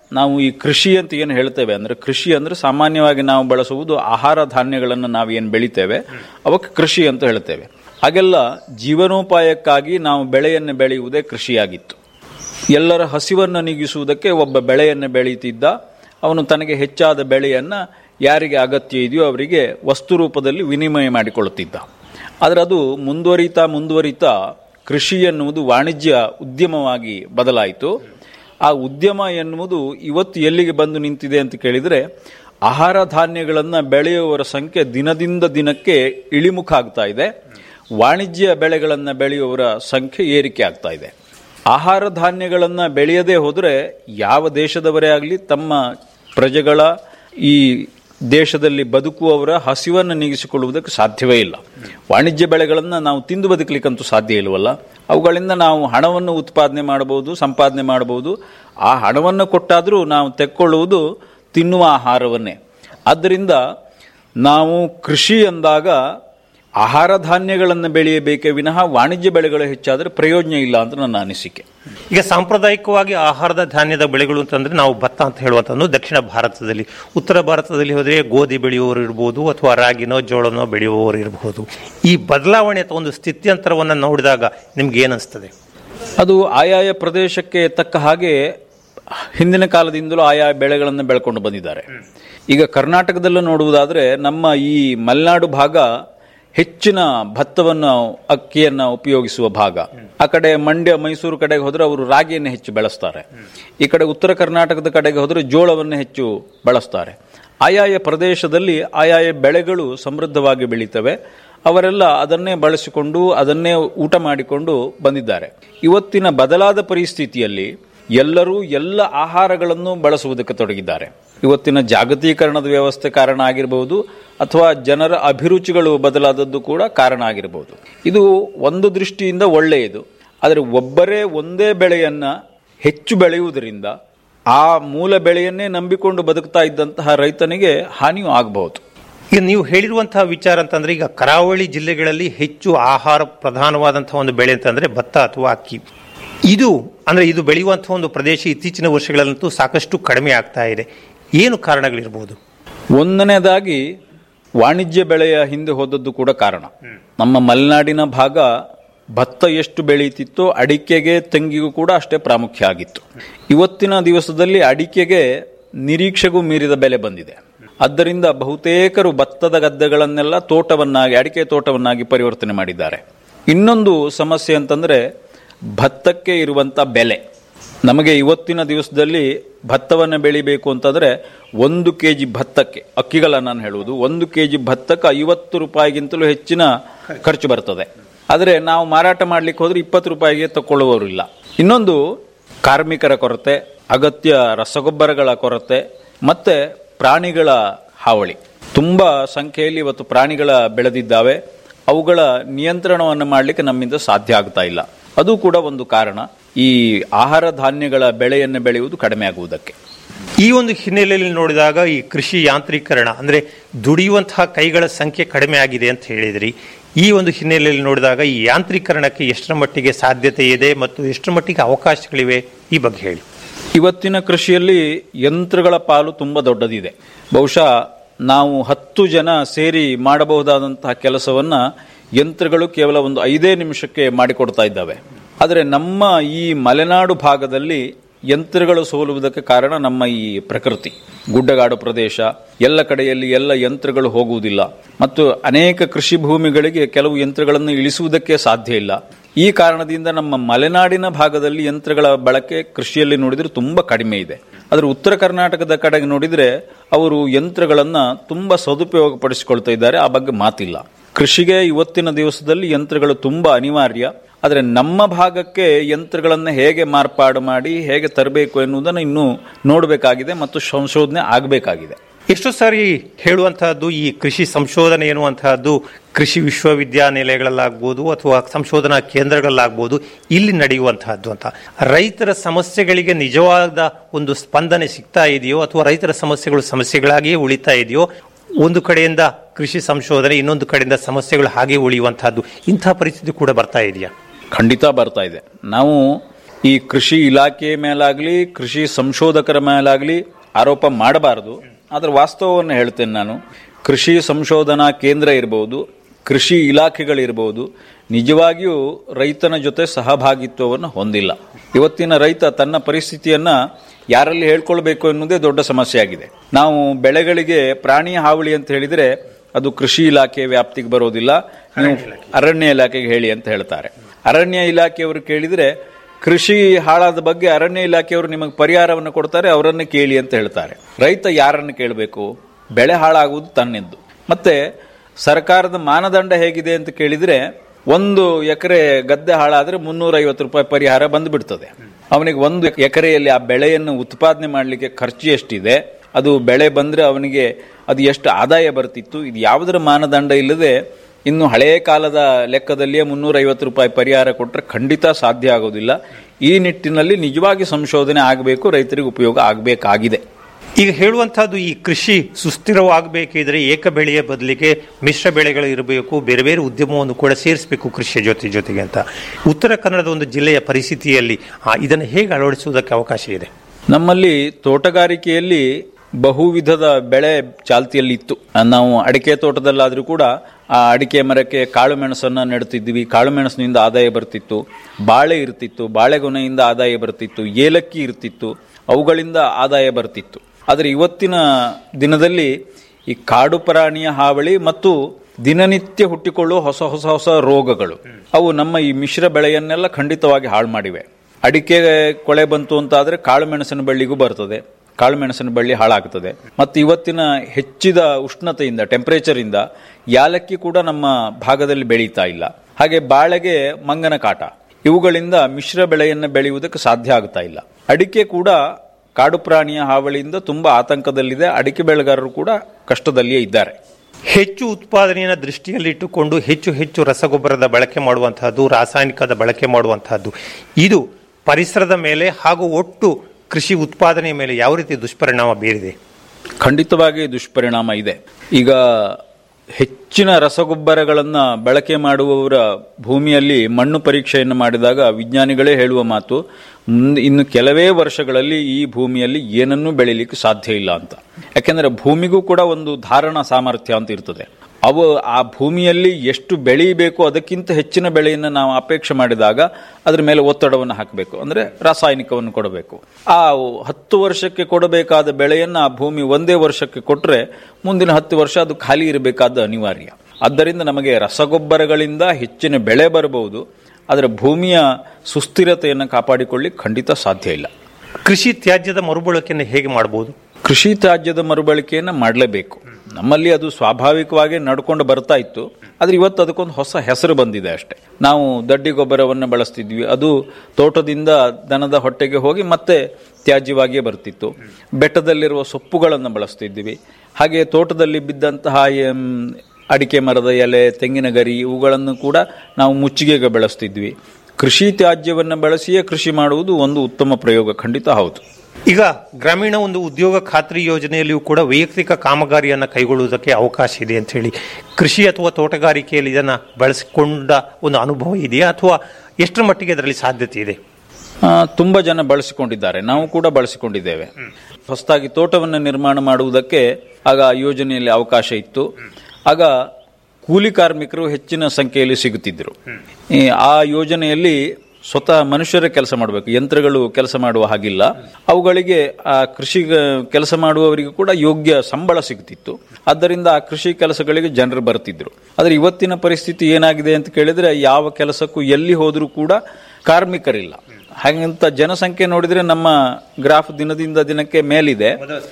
ನಾವು ಈ ಕೃಷಿ ಅಂತ ಏನು ಹೇಳ್ತೇವೆ ಅಂದ್ರೆ ಕೃಷಿ ಅಂದ್ರೆ ಸಾಮಾನ್ಯವಾಗಿ ನಾವು ಬಳಸುವುದು ಆಹಾರ ಧಾನ್ಯಗಳನ್ನು ನಾವು ಏನು ಬೆಳಿತೇವೆ ಅವಕ್ಕೆ ಕೃಷಿ ಅಂತ ಹೇಳ್ತೇವೆ ಹಾಗೆಲ್ಲ ಜೀವನೋಪಾಯಕ್ಕಾಗಿ ನಾವು ಬೆಳೆಯನ್ನು ಬೆಳೆಯುವುದೇ ಕೃಷಿಯಾಗಿತ್ತು ಎಲ್ಲರ ಹಸಿವನ್ನು ನೀಗಿಸುವುದಕ್ಕೆ ಒಬ್ಬ ಬೆಳೆಯನ್ನು ಬೆಳೀತಿದ್ದ ಅವನು ತನಗೆ ಹೆಚ್ಚಾದ ಬೆಳೆಯನ್ನು ಯಾರಿಗೆ ಅಗತ್ಯ ಇದೆಯೋ ಅವರಿಗೆ ವಸ್ತು ರೂಪದಲ್ಲಿ ವಿನಿಮಯ ಮಾಡಿಕೊಳ್ಳುತ್ತಿದ್ದ ಆದರೆ ಅದು ಮುಂದುವರಿತಾ ಮುಂದುವರಿತಾ ಕೃಷಿ ಎನ್ನುವುದು ವಾಣಿಜ್ಯ ಉದ್ಯಮವಾಗಿ ಬದಲಾಯಿತು ಆ ಉದ್ಯಮ ಎನ್ನುವುದು ಇವತ್ತು ಎಲ್ಲಿಗೆ ಬಂದು ನಿಂತಿದೆ ಅಂತ ಕೇಳಿದರೆ ಆಹಾರ ಧಾನ್ಯಗಳನ್ನು ಬೆಳೆಯುವವರ ಸಂಖ್ಯೆ ದಿನದಿಂದ ದಿನಕ್ಕೆ ಇಳಿಮುಖ ಆಗ್ತಾ ಇದೆ ವಾಣಿಜ್ಯ ಬೆಳೆಗಳನ್ನು ಬೆಳೆಯುವವರ ಸಂಖ್ಯೆ ಏರಿಕೆ ಆಗ್ತಾ ಇದೆ ಆಹಾರ ಧಾನ್ಯಗಳನ್ನು ಬೆಳೆಯದೇ ಹೋದರೆ ಯಾವ ದೇಶದವರೇ ಆಗಲಿ ತಮ್ಮ ಪ್ರಜೆಗಳ ಈ ದೇಶದಲ್ಲಿ ಬದುಕುವವರ ಹಸಿವನ್ನು ನೀಗಿಸಿಕೊಳ್ಳುವುದಕ್ಕೆ ಸಾಧ್ಯವೇ ಇಲ್ಲ ವಾಣಿಜ್ಯ ಬೆಳೆಗಳನ್ನು ನಾವು ತಿಂದು ಬದುಕಲಿಕ್ಕಂತೂ ಸಾಧ್ಯ ಇಲ್ವಲ್ಲ ಅವುಗಳಿಂದ ನಾವು ಹಣವನ್ನು ಉತ್ಪಾದನೆ ಮಾಡಬಹುದು ಸಂಪಾದನೆ ಮಾಡಬಹುದು ಆ ಹಣವನ್ನು ಕೊಟ್ಟಾದರೂ ನಾವು ತೆಕ್ಕೊಳ್ಳುವುದು ತಿನ್ನುವ ಆಹಾರವನ್ನೇ ಆದ್ದರಿಂದ ನಾವು ಕೃಷಿ ಎಂದಾಗ ಆಹಾರ ಧಾನ್ಯಗಳನ್ನು ಬೆಳೆಯಬೇಕೇ ವಿನಃ ವಾಣಿಜ್ಯ ಬೆಳೆಗಳು ಹೆಚ್ಚಾದರೆ ಪ್ರಯೋಜನ ಇಲ್ಲ ಅಂತ ನನ್ನ ಅನಿಸಿಕೆ ಈಗ ಸಾಂಪ್ರದಾಯಿಕವಾಗಿ ಆಹಾರದ ಧಾನ್ಯದ ಬೆಳೆಗಳು ಅಂತಂದ್ರೆ ನಾವು ಭತ್ತ ಅಂತ ಹೇಳುವಂಥದ್ದು ದಕ್ಷಿಣ ಭಾರತದಲ್ಲಿ ಉತ್ತರ ಭಾರತದಲ್ಲಿ ಹೋದರೆ ಗೋಧಿ ಬೆಳೆಯುವವರು ಇರ್ಬೋದು ಅಥವಾ ರಾಗಿನೋ ಜೋಳನೋ ಬೆಳೆಯುವವರು ಇರಬಹುದು ಈ ಬದಲಾವಣೆ ಅಥವಾ ಒಂದು ಸ್ಥಿತ್ಯಂತರವನ್ನು ನೋಡಿದಾಗ ನಿಮ್ಗೆ ಏನಿಸ್ತದೆ ಅದು ಆಯಾಯ ಪ್ರದೇಶಕ್ಕೆ ತಕ್ಕ ಹಾಗೆ ಹಿಂದಿನ ಕಾಲದಿಂದಲೂ ಆಯಾ ಬೆಳೆಗಳನ್ನು ಬೆಳ್ಕೊಂಡು ಬಂದಿದ್ದಾರೆ ಈಗ ಕರ್ನಾಟಕದಲ್ಲೂ ನೋಡುವುದಾದ್ರೆ ನಮ್ಮ ಈ ಮಲೆನಾಡು ಭಾಗ ಹೆಚ್ಚಿನ ಭತ್ತವನ್ನು ಅಕ್ಕಿಯನ್ನು ಉಪಯೋಗಿಸುವ ಭಾಗ ಆ ಕಡೆ ಮಂಡ್ಯ ಮೈಸೂರು ಕಡೆಗೆ ಹೋದ್ರೆ ಅವರು ರಾಗಿಯನ್ನು ಹೆಚ್ಚು ಬೆಳೆಸ್ತಾರೆ ಈ ಕಡೆ ಉತ್ತರ ಕರ್ನಾಟಕದ ಕಡೆಗೆ ಹೋದ್ರೆ ಜೋಳವನ್ನು ಹೆಚ್ಚು ಬಳಸ್ತಾರೆ ಆಯಾಯ ಪ್ರದೇಶದಲ್ಲಿ ಆಯಾಯ ಬೆಳೆಗಳು ಸಮೃದ್ಧವಾಗಿ ಬೆಳೀತವೆ ಅವರೆಲ್ಲ ಅದನ್ನೇ ಬಳಸಿಕೊಂಡು ಅದನ್ನೇ ಊಟ ಮಾಡಿಕೊಂಡು ಬಂದಿದ್ದಾರೆ ಇವತ್ತಿನ ಬದಲಾದ ಪರಿಸ್ಥಿತಿಯಲ್ಲಿ ಎಲ್ಲರೂ ಎಲ್ಲ ಆಹಾರಗಳನ್ನು ಬಳಸುವುದಕ್ಕೆ ತೊಡಗಿದ್ದಾರೆ ಇವತ್ತಿನ ಜಾಗತೀಕರಣದ ವ್ಯವಸ್ಥೆ ಕಾರಣ ಆಗಿರಬಹುದು ಅಥವಾ ಜನರ ಅಭಿರುಚಿಗಳು ಬದಲಾದದ್ದು ಕೂಡ ಕಾರಣ ಆಗಿರಬಹುದು ಇದು ಒಂದು ದೃಷ್ಟಿಯಿಂದ ಒಳ್ಳೆಯದು ಆದರೆ ಒಬ್ಬರೇ ಒಂದೇ ಬೆಳೆಯನ್ನ ಹೆಚ್ಚು ಬೆಳೆಯುವುದರಿಂದ ಆ ಮೂಲ ಬೆಳೆಯನ್ನೇ ನಂಬಿಕೊಂಡು ಬದುಕ್ತಾ ಇದ್ದಂತಹ ರೈತನಿಗೆ ಹಾನಿಯೂ ಆಗಬಹುದು ಈಗ ನೀವು ಹೇಳಿರುವಂತಹ ವಿಚಾರ ಅಂತಂದ್ರೆ ಈಗ ಕರಾವಳಿ ಜಿಲ್ಲೆಗಳಲ್ಲಿ ಹೆಚ್ಚು ಆಹಾರ ಪ್ರಧಾನವಾದಂತಹ ಒಂದು ಬೆಳೆ ಅಂತಂದ್ರೆ ಭತ್ತ ಅಥವಾ ಅಕ್ಕಿ ಇದು ಅಂದ್ರೆ ಇದು ಬೆಳೆಯುವಂತಹ ಒಂದು ಪ್ರದೇಶ ಇತ್ತೀಚಿನ ವರ್ಷಗಳಲ್ಲಂತೂ ಸಾಕಷ್ಟು ಕಡಿಮೆ ಆಗ್ತಾ ಇದೆ ಏನು ಕಾರಣಗಳಿರಬಹುದು ಒಂದನೇದಾಗಿ ವಾಣಿಜ್ಯ ಬೆಳೆಯ ಹಿಂದೆ ಹೋದದ್ದು ಕೂಡ ಕಾರಣ ನಮ್ಮ ಮಲೆನಾಡಿನ ಭಾಗ ಭತ್ತ ಎಷ್ಟು ಬೆಳೀತಿತ್ತೋ ಅಡಿಕೆಗೆ ತೆಂಗಿಗೂ ಕೂಡ ಅಷ್ಟೇ ಪ್ರಾಮುಖ್ಯ ಆಗಿತ್ತು ಇವತ್ತಿನ ದಿವಸದಲ್ಲಿ ಅಡಿಕೆಗೆ ನಿರೀಕ್ಷೆಗೂ ಮೀರಿದ ಬೆಲೆ ಬಂದಿದೆ ಆದ್ದರಿಂದ ಬಹುತೇಕರು ಭತ್ತದ ಗದ್ದೆಗಳನ್ನೆಲ್ಲ ತೋಟವನ್ನಾಗಿ ಅಡಿಕೆ ತೋಟವನ್ನಾಗಿ ಪರಿವರ್ತನೆ ಮಾಡಿದ್ದಾರೆ ಇನ್ನೊಂದು ಸಮಸ್ಯೆ ಅಂತಂದ್ರೆ ಭತ್ತಕ್ಕೆ ಇರುವಂತ ಬೆಲೆ ನಮಗೆ ಇವತ್ತಿನ ದಿವಸದಲ್ಲಿ ಭತ್ತವನ್ನು ಬೆಳಿಬೇಕು ಅಂತಂದ್ರೆ ಒಂದು ಕೆ ಜಿ ಭತ್ತಕ್ಕೆ ಅಕ್ಕಿಗಳ ನಾನು ಹೇಳುವುದು ಒಂದು ಕೆ ಜಿ ಭತ್ತಕ್ಕೆ ಐವತ್ತು ರೂಪಾಯಿಗಿಂತಲೂ ಹೆಚ್ಚಿನ ಖರ್ಚು ಬರ್ತದೆ ಆದರೆ ನಾವು ಮಾರಾಟ ಮಾಡ್ಲಿಕ್ಕೆ ಹೋದ್ರೆ ಇಪ್ಪತ್ತು ರೂಪಾಯಿಗೆ ತಕೊಳ್ಳುವವರು ಇಲ್ಲ ಇನ್ನೊಂದು ಕಾರ್ಮಿಕರ ಕೊರತೆ ಅಗತ್ಯ ರಸಗೊಬ್ಬರಗಳ ಕೊರತೆ ಮತ್ತೆ ಪ್ರಾಣಿಗಳ ಹಾವಳಿ ತುಂಬಾ ಸಂಖ್ಯೆಯಲ್ಲಿ ಇವತ್ತು ಪ್ರಾಣಿಗಳ ಬೆಳೆದಿದ್ದಾವೆ ಅವುಗಳ ನಿಯಂತ್ರಣವನ್ನು ಮಾಡಲಿಕ್ಕೆ ನಮ್ಮಿಂದ ಸಾಧ್ಯ ಆಗ್ತಾ ಇಲ್ಲ ಅದು ಕೂಡ ಒಂದು ಕಾರಣ ಈ ಆಹಾರ ಧಾನ್ಯಗಳ ಬೆಳೆಯನ್ನು ಬೆಳೆಯುವುದು ಕಡಿಮೆ ಆಗುವುದಕ್ಕೆ ಈ ಒಂದು ಹಿನ್ನೆಲೆಯಲ್ಲಿ ನೋಡಿದಾಗ ಈ ಕೃಷಿ ಯಾಂತ್ರೀಕರಣ ಅಂದ್ರೆ ದುಡಿಯುವಂತಹ ಕೈಗಳ ಸಂಖ್ಯೆ ಕಡಿಮೆ ಆಗಿದೆ ಅಂತ ಹೇಳಿದ್ರಿ ಈ ಒಂದು ಹಿನ್ನೆಲೆಯಲ್ಲಿ ನೋಡಿದಾಗ ಈ ಯಾಂತ್ರೀಕರಣಕ್ಕೆ ಎಷ್ಟರ ಮಟ್ಟಿಗೆ ಸಾಧ್ಯತೆ ಇದೆ ಮತ್ತು ಎಷ್ಟರ ಮಟ್ಟಿಗೆ ಅವಕಾಶಗಳಿವೆ ಈ ಬಗ್ಗೆ ಹೇಳಿ ಇವತ್ತಿನ ಕೃಷಿಯಲ್ಲಿ ಯಂತ್ರಗಳ ಪಾಲು ತುಂಬ ದೊಡ್ಡದಿದೆ ಬಹುಶಃ ನಾವು ಹತ್ತು ಜನ ಸೇರಿ ಮಾಡಬಹುದಾದಂತಹ ಕೆಲಸವನ್ನ ಯಂತ್ರಗಳು ಕೇವಲ ಒಂದು ಐದೇ ನಿಮಿಷಕ್ಕೆ ಮಾಡಿಕೊಡ್ತಾ ಇದ್ದಾವೆ ಆದರೆ ನಮ್ಮ ಈ ಮಲೆನಾಡು ಭಾಗದಲ್ಲಿ ಯಂತ್ರಗಳು ಸೋಲುವುದಕ್ಕೆ ಕಾರಣ ನಮ್ಮ ಈ ಪ್ರಕೃತಿ ಗುಡ್ಡಗಾಡು ಪ್ರದೇಶ ಎಲ್ಲ ಕಡೆಯಲ್ಲಿ ಎಲ್ಲ ಯಂತ್ರಗಳು ಹೋಗುವುದಿಲ್ಲ ಮತ್ತು ಅನೇಕ ಕೃಷಿ ಭೂಮಿಗಳಿಗೆ ಕೆಲವು ಯಂತ್ರಗಳನ್ನು ಇಳಿಸುವುದಕ್ಕೆ ಸಾಧ್ಯ ಇಲ್ಲ ಈ ಕಾರಣದಿಂದ ನಮ್ಮ ಮಲೆನಾಡಿನ ಭಾಗದಲ್ಲಿ ಯಂತ್ರಗಳ ಬಳಕೆ ಕೃಷಿಯಲ್ಲಿ ನೋಡಿದ್ರೆ ತುಂಬಾ ಕಡಿಮೆ ಇದೆ ಆದರೆ ಉತ್ತರ ಕರ್ನಾಟಕದ ಕಡೆಗೆ ನೋಡಿದ್ರೆ ಅವರು ಯಂತ್ರಗಳನ್ನ ತುಂಬಾ ಸದುಪಯೋಗ ಪಡಿಸಿಕೊಳ್ತಾ ಇದ್ದಾರೆ ಆ ಬಗ್ಗೆ ಮಾತಿಲ್ಲ ಕೃಷಿಗೆ ಇವತ್ತಿನ ದಿವಸದಲ್ಲಿ ಯಂತ್ರಗಳು ತುಂಬಾ ಅನಿವಾರ್ಯ ಆದರೆ ನಮ್ಮ ಭಾಗಕ್ಕೆ ಯಂತ್ರಗಳನ್ನು ಹೇಗೆ ಮಾರ್ಪಾಡು ಮಾಡಿ ಹೇಗೆ ತರಬೇಕು ಎನ್ನುವುದನ್ನು ಇನ್ನೂ ನೋಡಬೇಕಾಗಿದೆ ಮತ್ತು ಸಂಶೋಧನೆ ಆಗಬೇಕಾಗಿದೆ ಎಷ್ಟೋ ಸಾರಿ ಹೇಳುವಂತಹದ್ದು ಈ ಕೃಷಿ ಸಂಶೋಧನೆ ಎನ್ನುವಂತಹದ್ದು ಕೃಷಿ ವಿಶ್ವವಿದ್ಯಾನಿಲಯಗಳಲ್ಲಾಗ್ಬೋದು ಅಥವಾ ಸಂಶೋಧನಾ ಕೇಂದ್ರಗಳಲ್ಲಾಗ್ಬೋದು ಇಲ್ಲಿ ನಡೆಯುವಂತಹದ್ದು ಅಂತ ರೈತರ ಸಮಸ್ಯೆಗಳಿಗೆ ನಿಜವಾದ ಒಂದು ಸ್ಪಂದನೆ ಸಿಗ್ತಾ ಇದೆಯೋ ಅಥವಾ ರೈತರ ಸಮಸ್ಯೆಗಳು ಸಮಸ್ಯೆಗಳಾಗಿಯೇ ಉಳಿತಾ ಇದೆಯೋ ಒಂದು ಕಡೆಯಿಂದ ಕೃಷಿ ಸಂಶೋಧನೆ ಇನ್ನೊಂದು ಕಡೆಯಿಂದ ಸಮಸ್ಯೆಗಳು ಹಾಗೆ ಉಳಿಯುವಂತಹದ್ದು ಇಂತಹ ಪರಿಸ್ಥಿತಿ ಕೂಡ ಬರ್ತಾ ಇದೆಯಾ ಖಂಡಿತ ಬರ್ತಾ ಇದೆ ನಾವು ಈ ಕೃಷಿ ಇಲಾಖೆ ಮೇಲಾಗ್ಲಿ ಕೃಷಿ ಸಂಶೋಧಕರ ಮೇಲಾಗ್ಲಿ ಆರೋಪ ಮಾಡಬಾರದು ಆದ್ರೆ ವಾಸ್ತವವನ್ನು ಹೇಳ್ತೇನೆ ನಾನು ಕೃಷಿ ಸಂಶೋಧನಾ ಕೇಂದ್ರ ಇರಬಹುದು ಕೃಷಿ ಇಲಾಖೆಗಳಿರ್ಬೋದು ನಿಜವಾಗಿಯೂ ರೈತನ ಜೊತೆ ಸಹಭಾಗಿತ್ವವನ್ನು ಹೊಂದಿಲ್ಲ ಇವತ್ತಿನ ರೈತ ತನ್ನ ಪರಿಸ್ಥಿತಿಯನ್ನ ಯಾರಲ್ಲಿ ಹೇಳ್ಕೊಳ್ಬೇಕು ಎನ್ನುವುದೇ ದೊಡ್ಡ ಸಮಸ್ಯೆ ಆಗಿದೆ ನಾವು ಬೆಳೆಗಳಿಗೆ ಪ್ರಾಣಿ ಹಾವಳಿ ಅಂತ ಹೇಳಿದ್ರೆ ಅದು ಕೃಷಿ ಇಲಾಖೆ ವ್ಯಾಪ್ತಿಗೆ ಬರೋದಿಲ್ಲ ನೀವು ಅರಣ್ಯ ಇಲಾಖೆಗೆ ಹೇಳಿ ಅಂತ ಹೇಳ್ತಾರೆ ಅರಣ್ಯ ಇಲಾಖೆಯವರು ಕೇಳಿದ್ರೆ ಕೃಷಿ ಹಾಳಾದ ಬಗ್ಗೆ ಅರಣ್ಯ ಇಲಾಖೆಯವರು ನಿಮಗೆ ಪರಿಹಾರವನ್ನು ಕೊಡ್ತಾರೆ ಅವರನ್ನೇ ಕೇಳಿ ಅಂತ ಹೇಳ್ತಾರೆ ರೈತ ಯಾರನ್ನು ಕೇಳಬೇಕು ಬೆಳೆ ಹಾಳಾಗುವುದು ತನ್ನಿದ್ದು ಮತ್ತೆ ಸರ್ಕಾರದ ಮಾನದಂಡ ಹೇಗಿದೆ ಅಂತ ಕೇಳಿದ್ರೆ ಒಂದು ಎಕರೆ ಗದ್ದೆ ಹಾಳಾದ್ರೆ ಮುನ್ನೂರ ಐವತ್ತು ರೂಪಾಯಿ ಪರಿಹಾರ ಬಂದ್ಬಿಡ್ತದೆ ಅವನಿಗೆ ಒಂದು ಎಕರೆಯಲ್ಲಿ ಆ ಬೆಳೆಯನ್ನು ಉತ್ಪಾದನೆ ಮಾಡಲಿಕ್ಕೆ ಖರ್ಚು ಎಷ್ಟಿದೆ ಅದು ಬೆಳೆ ಬಂದ್ರೆ ಅವನಿಗೆ ಅದು ಎಷ್ಟು ಆದಾಯ ಬರ್ತಿತ್ತು ಇದು ಯಾವುದರ ಮಾನದಂಡ ಇಲ್ಲದೆ ಇನ್ನು ಹಳೆಯ ಕಾಲದ ಲೆಕ್ಕದಲ್ಲಿಯೇ ಮುನ್ನೂರ ಐವತ್ತು ರೂಪಾಯಿ ಪರಿಹಾರ ಕೊಟ್ಟರೆ ಖಂಡಿತ ಸಾಧ್ಯ ಆಗೋದಿಲ್ಲ ಈ ನಿಟ್ಟಿನಲ್ಲಿ ನಿಜವಾಗಿ ಸಂಶೋಧನೆ ಆಗಬೇಕು ರೈತರಿಗೆ ಉಪಯೋಗ ಆಗಬೇಕಾಗಿದೆ ಈಗ ಹೇಳುವಂತಹದ್ದು ಈ ಕೃಷಿ ಸುಸ್ಥಿರವಾಗಬೇಕಿದ್ರೆ ಏಕ ಬೆಳೆಯ ಬದಲಿಗೆ ಮಿಶ್ರ ಬೆಳೆಗಳು ಇರಬೇಕು ಬೇರೆ ಬೇರೆ ಉದ್ಯಮವನ್ನು ಕೂಡ ಸೇರಿಸಬೇಕು ಕೃಷಿಯ ಜೊತೆ ಜೊತೆಗೆ ಅಂತ ಉತ್ತರ ಕನ್ನಡದ ಒಂದು ಜಿಲ್ಲೆಯ ಪರಿಸ್ಥಿತಿಯಲ್ಲಿ ಆ, ಇದನ್ನು ಹೇಗೆ ಅಳವಡಿಸುವುದಕ್ಕೆ ಅವಕಾಶ ಇದೆ ನಮ್ಮಲ್ಲಿ ತೋಟಗಾರಿಕೆಯಲ್ಲಿ ಬಹುವಿಧದ ಬೆಳೆ ಚಾಲ್ತಿಯಲ್ಲಿ ಇತ್ತು ನಾವು ಅಡಿಕೆ ತೋಟದಲ್ಲಾದರೂ ಕೂಡ ಆ ಅಡಿಕೆ ಮರಕ್ಕೆ ಕಾಳು ಮೆಣಸನ್ನು ನೆಡುತ್ತಿದ್ವಿ ಕಾಳು ಮೆಣಸಿನಿಂದ ಆದಾಯ ಬರ್ತಿತ್ತು ಬಾಳೆ ಇರ್ತಿತ್ತು ಬಾಳೆಗೊನೆಯಿಂದ ಆದಾಯ ಬರ್ತಿತ್ತು ಏಲಕ್ಕಿ ಇರ್ತಿತ್ತು ಅವುಗಳಿಂದ ಆದಾಯ ಬರ್ತಿತ್ತು ಆದರೆ ಇವತ್ತಿನ ದಿನದಲ್ಲಿ ಈ ಕಾಡು ಪ್ರಾಣಿಯ ಹಾವಳಿ ಮತ್ತು ದಿನನಿತ್ಯ ಹುಟ್ಟಿಕೊಳ್ಳುವ ಹೊಸ ಹೊಸ ಹೊಸ ರೋಗಗಳು ಅವು ನಮ್ಮ ಈ ಮಿಶ್ರ ಬೆಳೆಯನ್ನೆಲ್ಲ ಖಂಡಿತವಾಗಿ ಹಾಳು ಮಾಡಿವೆ ಅಡಿಕೆ ಕೊಳೆ ಬಂತು ಅಂತ ಆದ್ರೆ ಕಾಳು ಮೆಣಸಿನ ಬಳ್ಳಿಗೂ ಬರ್ತದೆ ಕಾಳು ಮೆಣಸಿನ ಬಳ್ಳಿ ಹಾಳಾಗ್ತದೆ ಮತ್ತು ಇವತ್ತಿನ ಹೆಚ್ಚಿದ ಉಷ್ಣತೆಯಿಂದ ಟೆಂಪರೇಚರ್ ಇಂದ ಯಾಲಕ್ಕಿ ಕೂಡ ನಮ್ಮ ಭಾಗದಲ್ಲಿ ಬೆಳೀತಾ ಇಲ್ಲ ಹಾಗೆ ಬಾಳೆಗೆ ಮಂಗನ ಕಾಟ ಇವುಗಳಿಂದ ಮಿಶ್ರ ಬೆಳೆಯನ್ನು ಬೆಳೆಯುವುದಕ್ಕೆ ಸಾಧ್ಯ ಆಗ್ತಾ ಇಲ್ಲ ಅಡಿಕೆ ಕೂಡ ಕಾಡು ಪ್ರಾಣಿಯ ಹಾವಳಿಯಿಂದ ತುಂಬಾ ಆತಂಕದಲ್ಲಿದೆ ಅಡಿಕೆ ಬೆಳೆಗಾರರು ಕೂಡ ಕಷ್ಟದಲ್ಲಿಯೇ ಇದ್ದಾರೆ ಹೆಚ್ಚು ಉತ್ಪಾದನೆಯನ್ನು ದೃಷ್ಟಿಯಲ್ಲಿಟ್ಟುಕೊಂಡು ಹೆಚ್ಚು ಹೆಚ್ಚು ರಸಗೊಬ್ಬರದ ಬಳಕೆ ಮಾಡುವಂತಹದ್ದು ರಾಸಾಯನಿಕದ ಬಳಕೆ ಮಾಡುವಂತಹದ್ದು ಇದು ಪರಿಸರದ ಮೇಲೆ ಹಾಗೂ ಒಟ್ಟು ಕೃಷಿ ಉತ್ಪಾದನೆಯ ಮೇಲೆ ಯಾವ ರೀತಿ ದುಷ್ಪರಿಣಾಮ ಬೀರಿದೆ ಖಂಡಿತವಾಗಿ ದುಷ್ಪರಿಣಾಮ ಇದೆ ಈಗ ಹೆಚ್ಚಿನ ರಸಗೊಬ್ಬರಗಳನ್ನು ಬಳಕೆ ಮಾಡುವವರ ಭೂಮಿಯಲ್ಲಿ ಮಣ್ಣು ಪರೀಕ್ಷೆಯನ್ನು ಮಾಡಿದಾಗ ವಿಜ್ಞಾನಿಗಳೇ ಹೇಳುವ ಮಾತು ಮುಂದೆ ಇನ್ನು ಕೆಲವೇ ವರ್ಷಗಳಲ್ಲಿ ಈ ಭೂಮಿಯಲ್ಲಿ ಏನನ್ನೂ ಬೆಳಿಲಿಕ್ಕೆ ಸಾಧ್ಯ ಇಲ್ಲ ಅಂತ ಯಾಕೆಂದ್ರೆ ಭೂಮಿಗೂ ಕೂಡ ಒಂದು ಧಾರಣ ಸಾಮರ್ಥ್ಯ ಅಂತ ಇರ್ತದೆ ಅವು ಆ ಭೂಮಿಯಲ್ಲಿ ಎಷ್ಟು ಬೆಳೆಯಬೇಕು ಅದಕ್ಕಿಂತ ಹೆಚ್ಚಿನ ಬೆಳೆಯನ್ನು ನಾವು ಅಪೇಕ್ಷೆ ಮಾಡಿದಾಗ ಅದರ ಮೇಲೆ ಒತ್ತಡವನ್ನು ಹಾಕಬೇಕು ಅಂದ್ರೆ ರಾಸಾಯನಿಕವನ್ನು ಕೊಡಬೇಕು ಆ ಹತ್ತು ವರ್ಷಕ್ಕೆ ಕೊಡಬೇಕಾದ ಬೆಳೆಯನ್ನು ಆ ಭೂಮಿ ಒಂದೇ ವರ್ಷಕ್ಕೆ ಕೊಟ್ಟರೆ ಮುಂದಿನ ಹತ್ತು ವರ್ಷ ಅದು ಖಾಲಿ ಇರಬೇಕಾದ ಅನಿವಾರ್ಯ ಆದ್ದರಿಂದ ನಮಗೆ ರಸಗೊಬ್ಬರಗಳಿಂದ ಹೆಚ್ಚಿನ ಬೆಳೆ ಬರಬಹುದು ಆದರೆ ಭೂಮಿಯ ಸುಸ್ಥಿರತೆಯನ್ನು ಕಾಪಾಡಿಕೊಳ್ಳಿಕ್ಕೆ ಖಂಡಿತ ಸಾಧ್ಯ ಇಲ್ಲ ಕೃಷಿ ತ್ಯಾಜ್ಯದ ಮರುಬಳಕೆಯನ್ನು ಹೇಗೆ ಮಾಡಬಹುದು ಕೃಷಿ ತ್ಯಾಜ್ಯದ ಮರುಬಳಕೆಯನ್ನು ಮಾಡಲೇಬೇಕು ನಮ್ಮಲ್ಲಿ ಅದು ಸ್ವಾಭಾವಿಕವಾಗಿ ನಡ್ಕೊಂಡು ಬರ್ತಾ ಇತ್ತು ಆದ್ರೆ ಇವತ್ತು ಅದಕ್ಕೊಂದು ಹೊಸ ಹೆಸರು ಬಂದಿದೆ ಅಷ್ಟೇ ನಾವು ದಡ್ಡಿ ಗೊಬ್ಬರವನ್ನು ಬಳಸ್ತಿದ್ವಿ ಅದು ತೋಟದಿಂದ ದನದ ಹೊಟ್ಟೆಗೆ ಹೋಗಿ ಮತ್ತೆ ತ್ಯಾಜ್ಯವಾಗಿಯೇ ಬರ್ತಿತ್ತು ಬೆಟ್ಟದಲ್ಲಿರುವ ಸೊಪ್ಪುಗಳನ್ನು ಬಳಸ್ತಿದ್ವಿ ಹಾಗೆ ತೋಟದಲ್ಲಿ ಬಿದ್ದಂತಹ ಎಂ, ಅಡಿಕೆ ಮರದ ಎಲೆ ತೆಂಗಿನ ಗರಿ ಇವುಗಳನ್ನು ಕೂಡ ನಾವು ಮುಚ್ಚಿಗೆಗೆ ಬೆಳೆಸ್ತಿದ್ವಿ ಕೃಷಿ ತ್ಯಾಜ್ಯವನ್ನು ಬಳಸಿಯೇ ಕೃಷಿ ಮಾಡುವುದು ಒಂದು ಉತ್ತಮ ಪ್ರಯೋಗ ಖಂಡಿತ ಹೌದು ಈಗ ಗ್ರಾಮೀಣ ಒಂದು ಉದ್ಯೋಗ ಖಾತ್ರಿ ಯೋಜನೆಯಲ್ಲಿಯೂ ಕೂಡ ವೈಯಕ್ತಿಕ ಕಾಮಗಾರಿಯನ್ನು ಕೈಗೊಳ್ಳುವುದಕ್ಕೆ ಅವಕಾಶ ಇದೆ ಅಂತ ಹೇಳಿ ಕೃಷಿ ಅಥವಾ ತೋಟಗಾರಿಕೆಯಲ್ಲಿ ಇದನ್ನ ಬಳಸಿಕೊಂಡ ಒಂದು ಅನುಭವ ಇದೆಯಾ ಅಥವಾ ಎಷ್ಟರ ಮಟ್ಟಿಗೆ ಅದರಲ್ಲಿ ಸಾಧ್ಯತೆ ಇದೆ ಆ, ತುಂಬಾ ಜನ ಬಳಸಿಕೊಂಡಿದ್ದಾರೆ ನಾವು ಕೂಡ ಬಳಸಿಕೊಂಡಿದ್ದೇವೆ ಹೊಸದಾಗಿ ತೋಟವನ್ನು ನಿರ್ಮಾಣ ಮಾಡುವುದಕ್ಕೆ ಆಗ ಯೋಜನೆಯಲ್ಲಿ ಅವಕಾಶ ಇತ್ತು ಆಗ ಕೂಲಿ ಕಾರ್ಮಿಕರು ಹೆಚ್ಚಿನ ಸಂಖ್ಯೆಯಲ್ಲಿ ಸಿಗುತ್ತಿದ್ದರು ಈ ಆ ಯೋಜನೆಯಲ್ಲಿ ಸ್ವತಃ ಮನುಷ್ಯರೇ ಕೆಲಸ ಮಾಡಬೇಕು ಯಂತ್ರಗಳು ಕೆಲಸ ಮಾಡುವ ಹಾಗಿಲ್ಲ ಅವುಗಳಿಗೆ ಆ ಕೃಷಿ ಕೆಲಸ ಮಾಡುವವರಿಗೂ ಕೂಡ ಯೋಗ್ಯ ಸಂಬಳ ಸಿಗ್ತಿತ್ತು ಆದ್ದರಿಂದ ಆ ಕೃಷಿ ಕೆಲಸಗಳಿಗೆ ಜನರು ಬರ್ತಿದ್ರು ಆದರೆ ಇವತ್ತಿನ ಪರಿಸ್ಥಿತಿ ಏನಾಗಿದೆ ಅಂತ ಕೇಳಿದ್ರೆ ಯಾವ ಕೆಲಸಕ್ಕೂ ಎಲ್ಲಿ ಹೋದರೂ ಕೂಡ ಕಾರ್ಮಿಕರಿಲ್ಲ ಹಾಗಂತ ಜನಸಂಖ್ಯೆ ನೋಡಿದ್ರೆ ನಮ್ಮ ಗ್ರಾಫ್ ದಿನದಿಂದ ದಿನಕ್ಕೆ ಮೇಲಿದೆ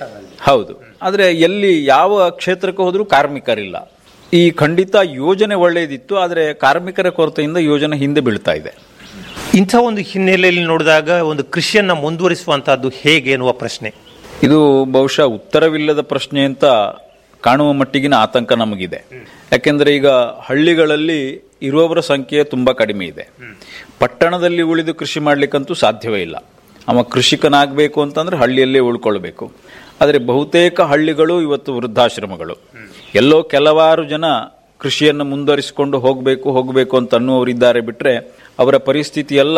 ಹೌದು ಆದ್ರೆ ಎಲ್ಲಿ ಯಾವ ಕ್ಷೇತ್ರಕ್ಕೆ ಹೋದ್ರೂ ಕಾರ್ಮಿಕರಿಲ್ಲ ಈ ಖಂಡಿತ ಯೋಜನೆ ಒಳ್ಳೆಯದಿತ್ತು ಆದರೆ ಕಾರ್ಮಿಕರ ಕೊರತೆಯಿಂದ ಯೋಜನೆ ಹಿಂದೆ ಬೀಳ್ತಾ ಇದೆ ಇಂಥ ಒಂದು ಹಿನ್ನೆಲೆಯಲ್ಲಿ ನೋಡಿದಾಗ ಒಂದು ಕೃಷಿಯನ್ನ ಮುಂದುವರಿಸುವಂತಹದ್ದು ಹೇಗೆ ಎನ್ನುವ ಪ್ರಶ್ನೆ ಇದು ಬಹುಶಃ ಉತ್ತರವಿಲ್ಲದ ಪ್ರಶ್ನೆ ಅಂತ ಕಾಣುವ ಮಟ್ಟಿಗಿನ ಆತಂಕ ನಮಗಿದೆ ಯಾಕೆಂದ್ರೆ ಈಗ ಹಳ್ಳಿಗಳಲ್ಲಿ ಇರುವವರ ಸಂಖ್ಯೆ ತುಂಬಾ ಕಡಿಮೆ ಇದೆ ಪಟ್ಟಣದಲ್ಲಿ ಉಳಿದು ಕೃಷಿ ಮಾಡ್ಲಿಕ್ಕಂತೂ ಸಾಧ್ಯವೇ ಇಲ್ಲ ಅವ ಕೃಷಿಕನಾಗಬೇಕು ಅಂತಂದ್ರೆ ಹಳ್ಳಿಯಲ್ಲೇ ಉಳ್ಕೊಳ್ಬೇಕು ಆದರೆ ಬಹುತೇಕ ಹಳ್ಳಿಗಳು ಇವತ್ತು ವೃದ್ಧಾಶ್ರಮಗಳು ಎಲ್ಲೋ ಕೆಲವಾರು ಜನ ಕೃಷಿಯನ್ನು ಮುಂದುವರಿಸಿಕೊಂಡು ಹೋಗಬೇಕು ಹೋಗಬೇಕು ಅಂತ ಅನ್ನುವರಿದ್ದಾರೆ ಬಿಟ್ರೆ ಅವರ ಪರಿಸ್ಥಿತಿ ಎಲ್ಲ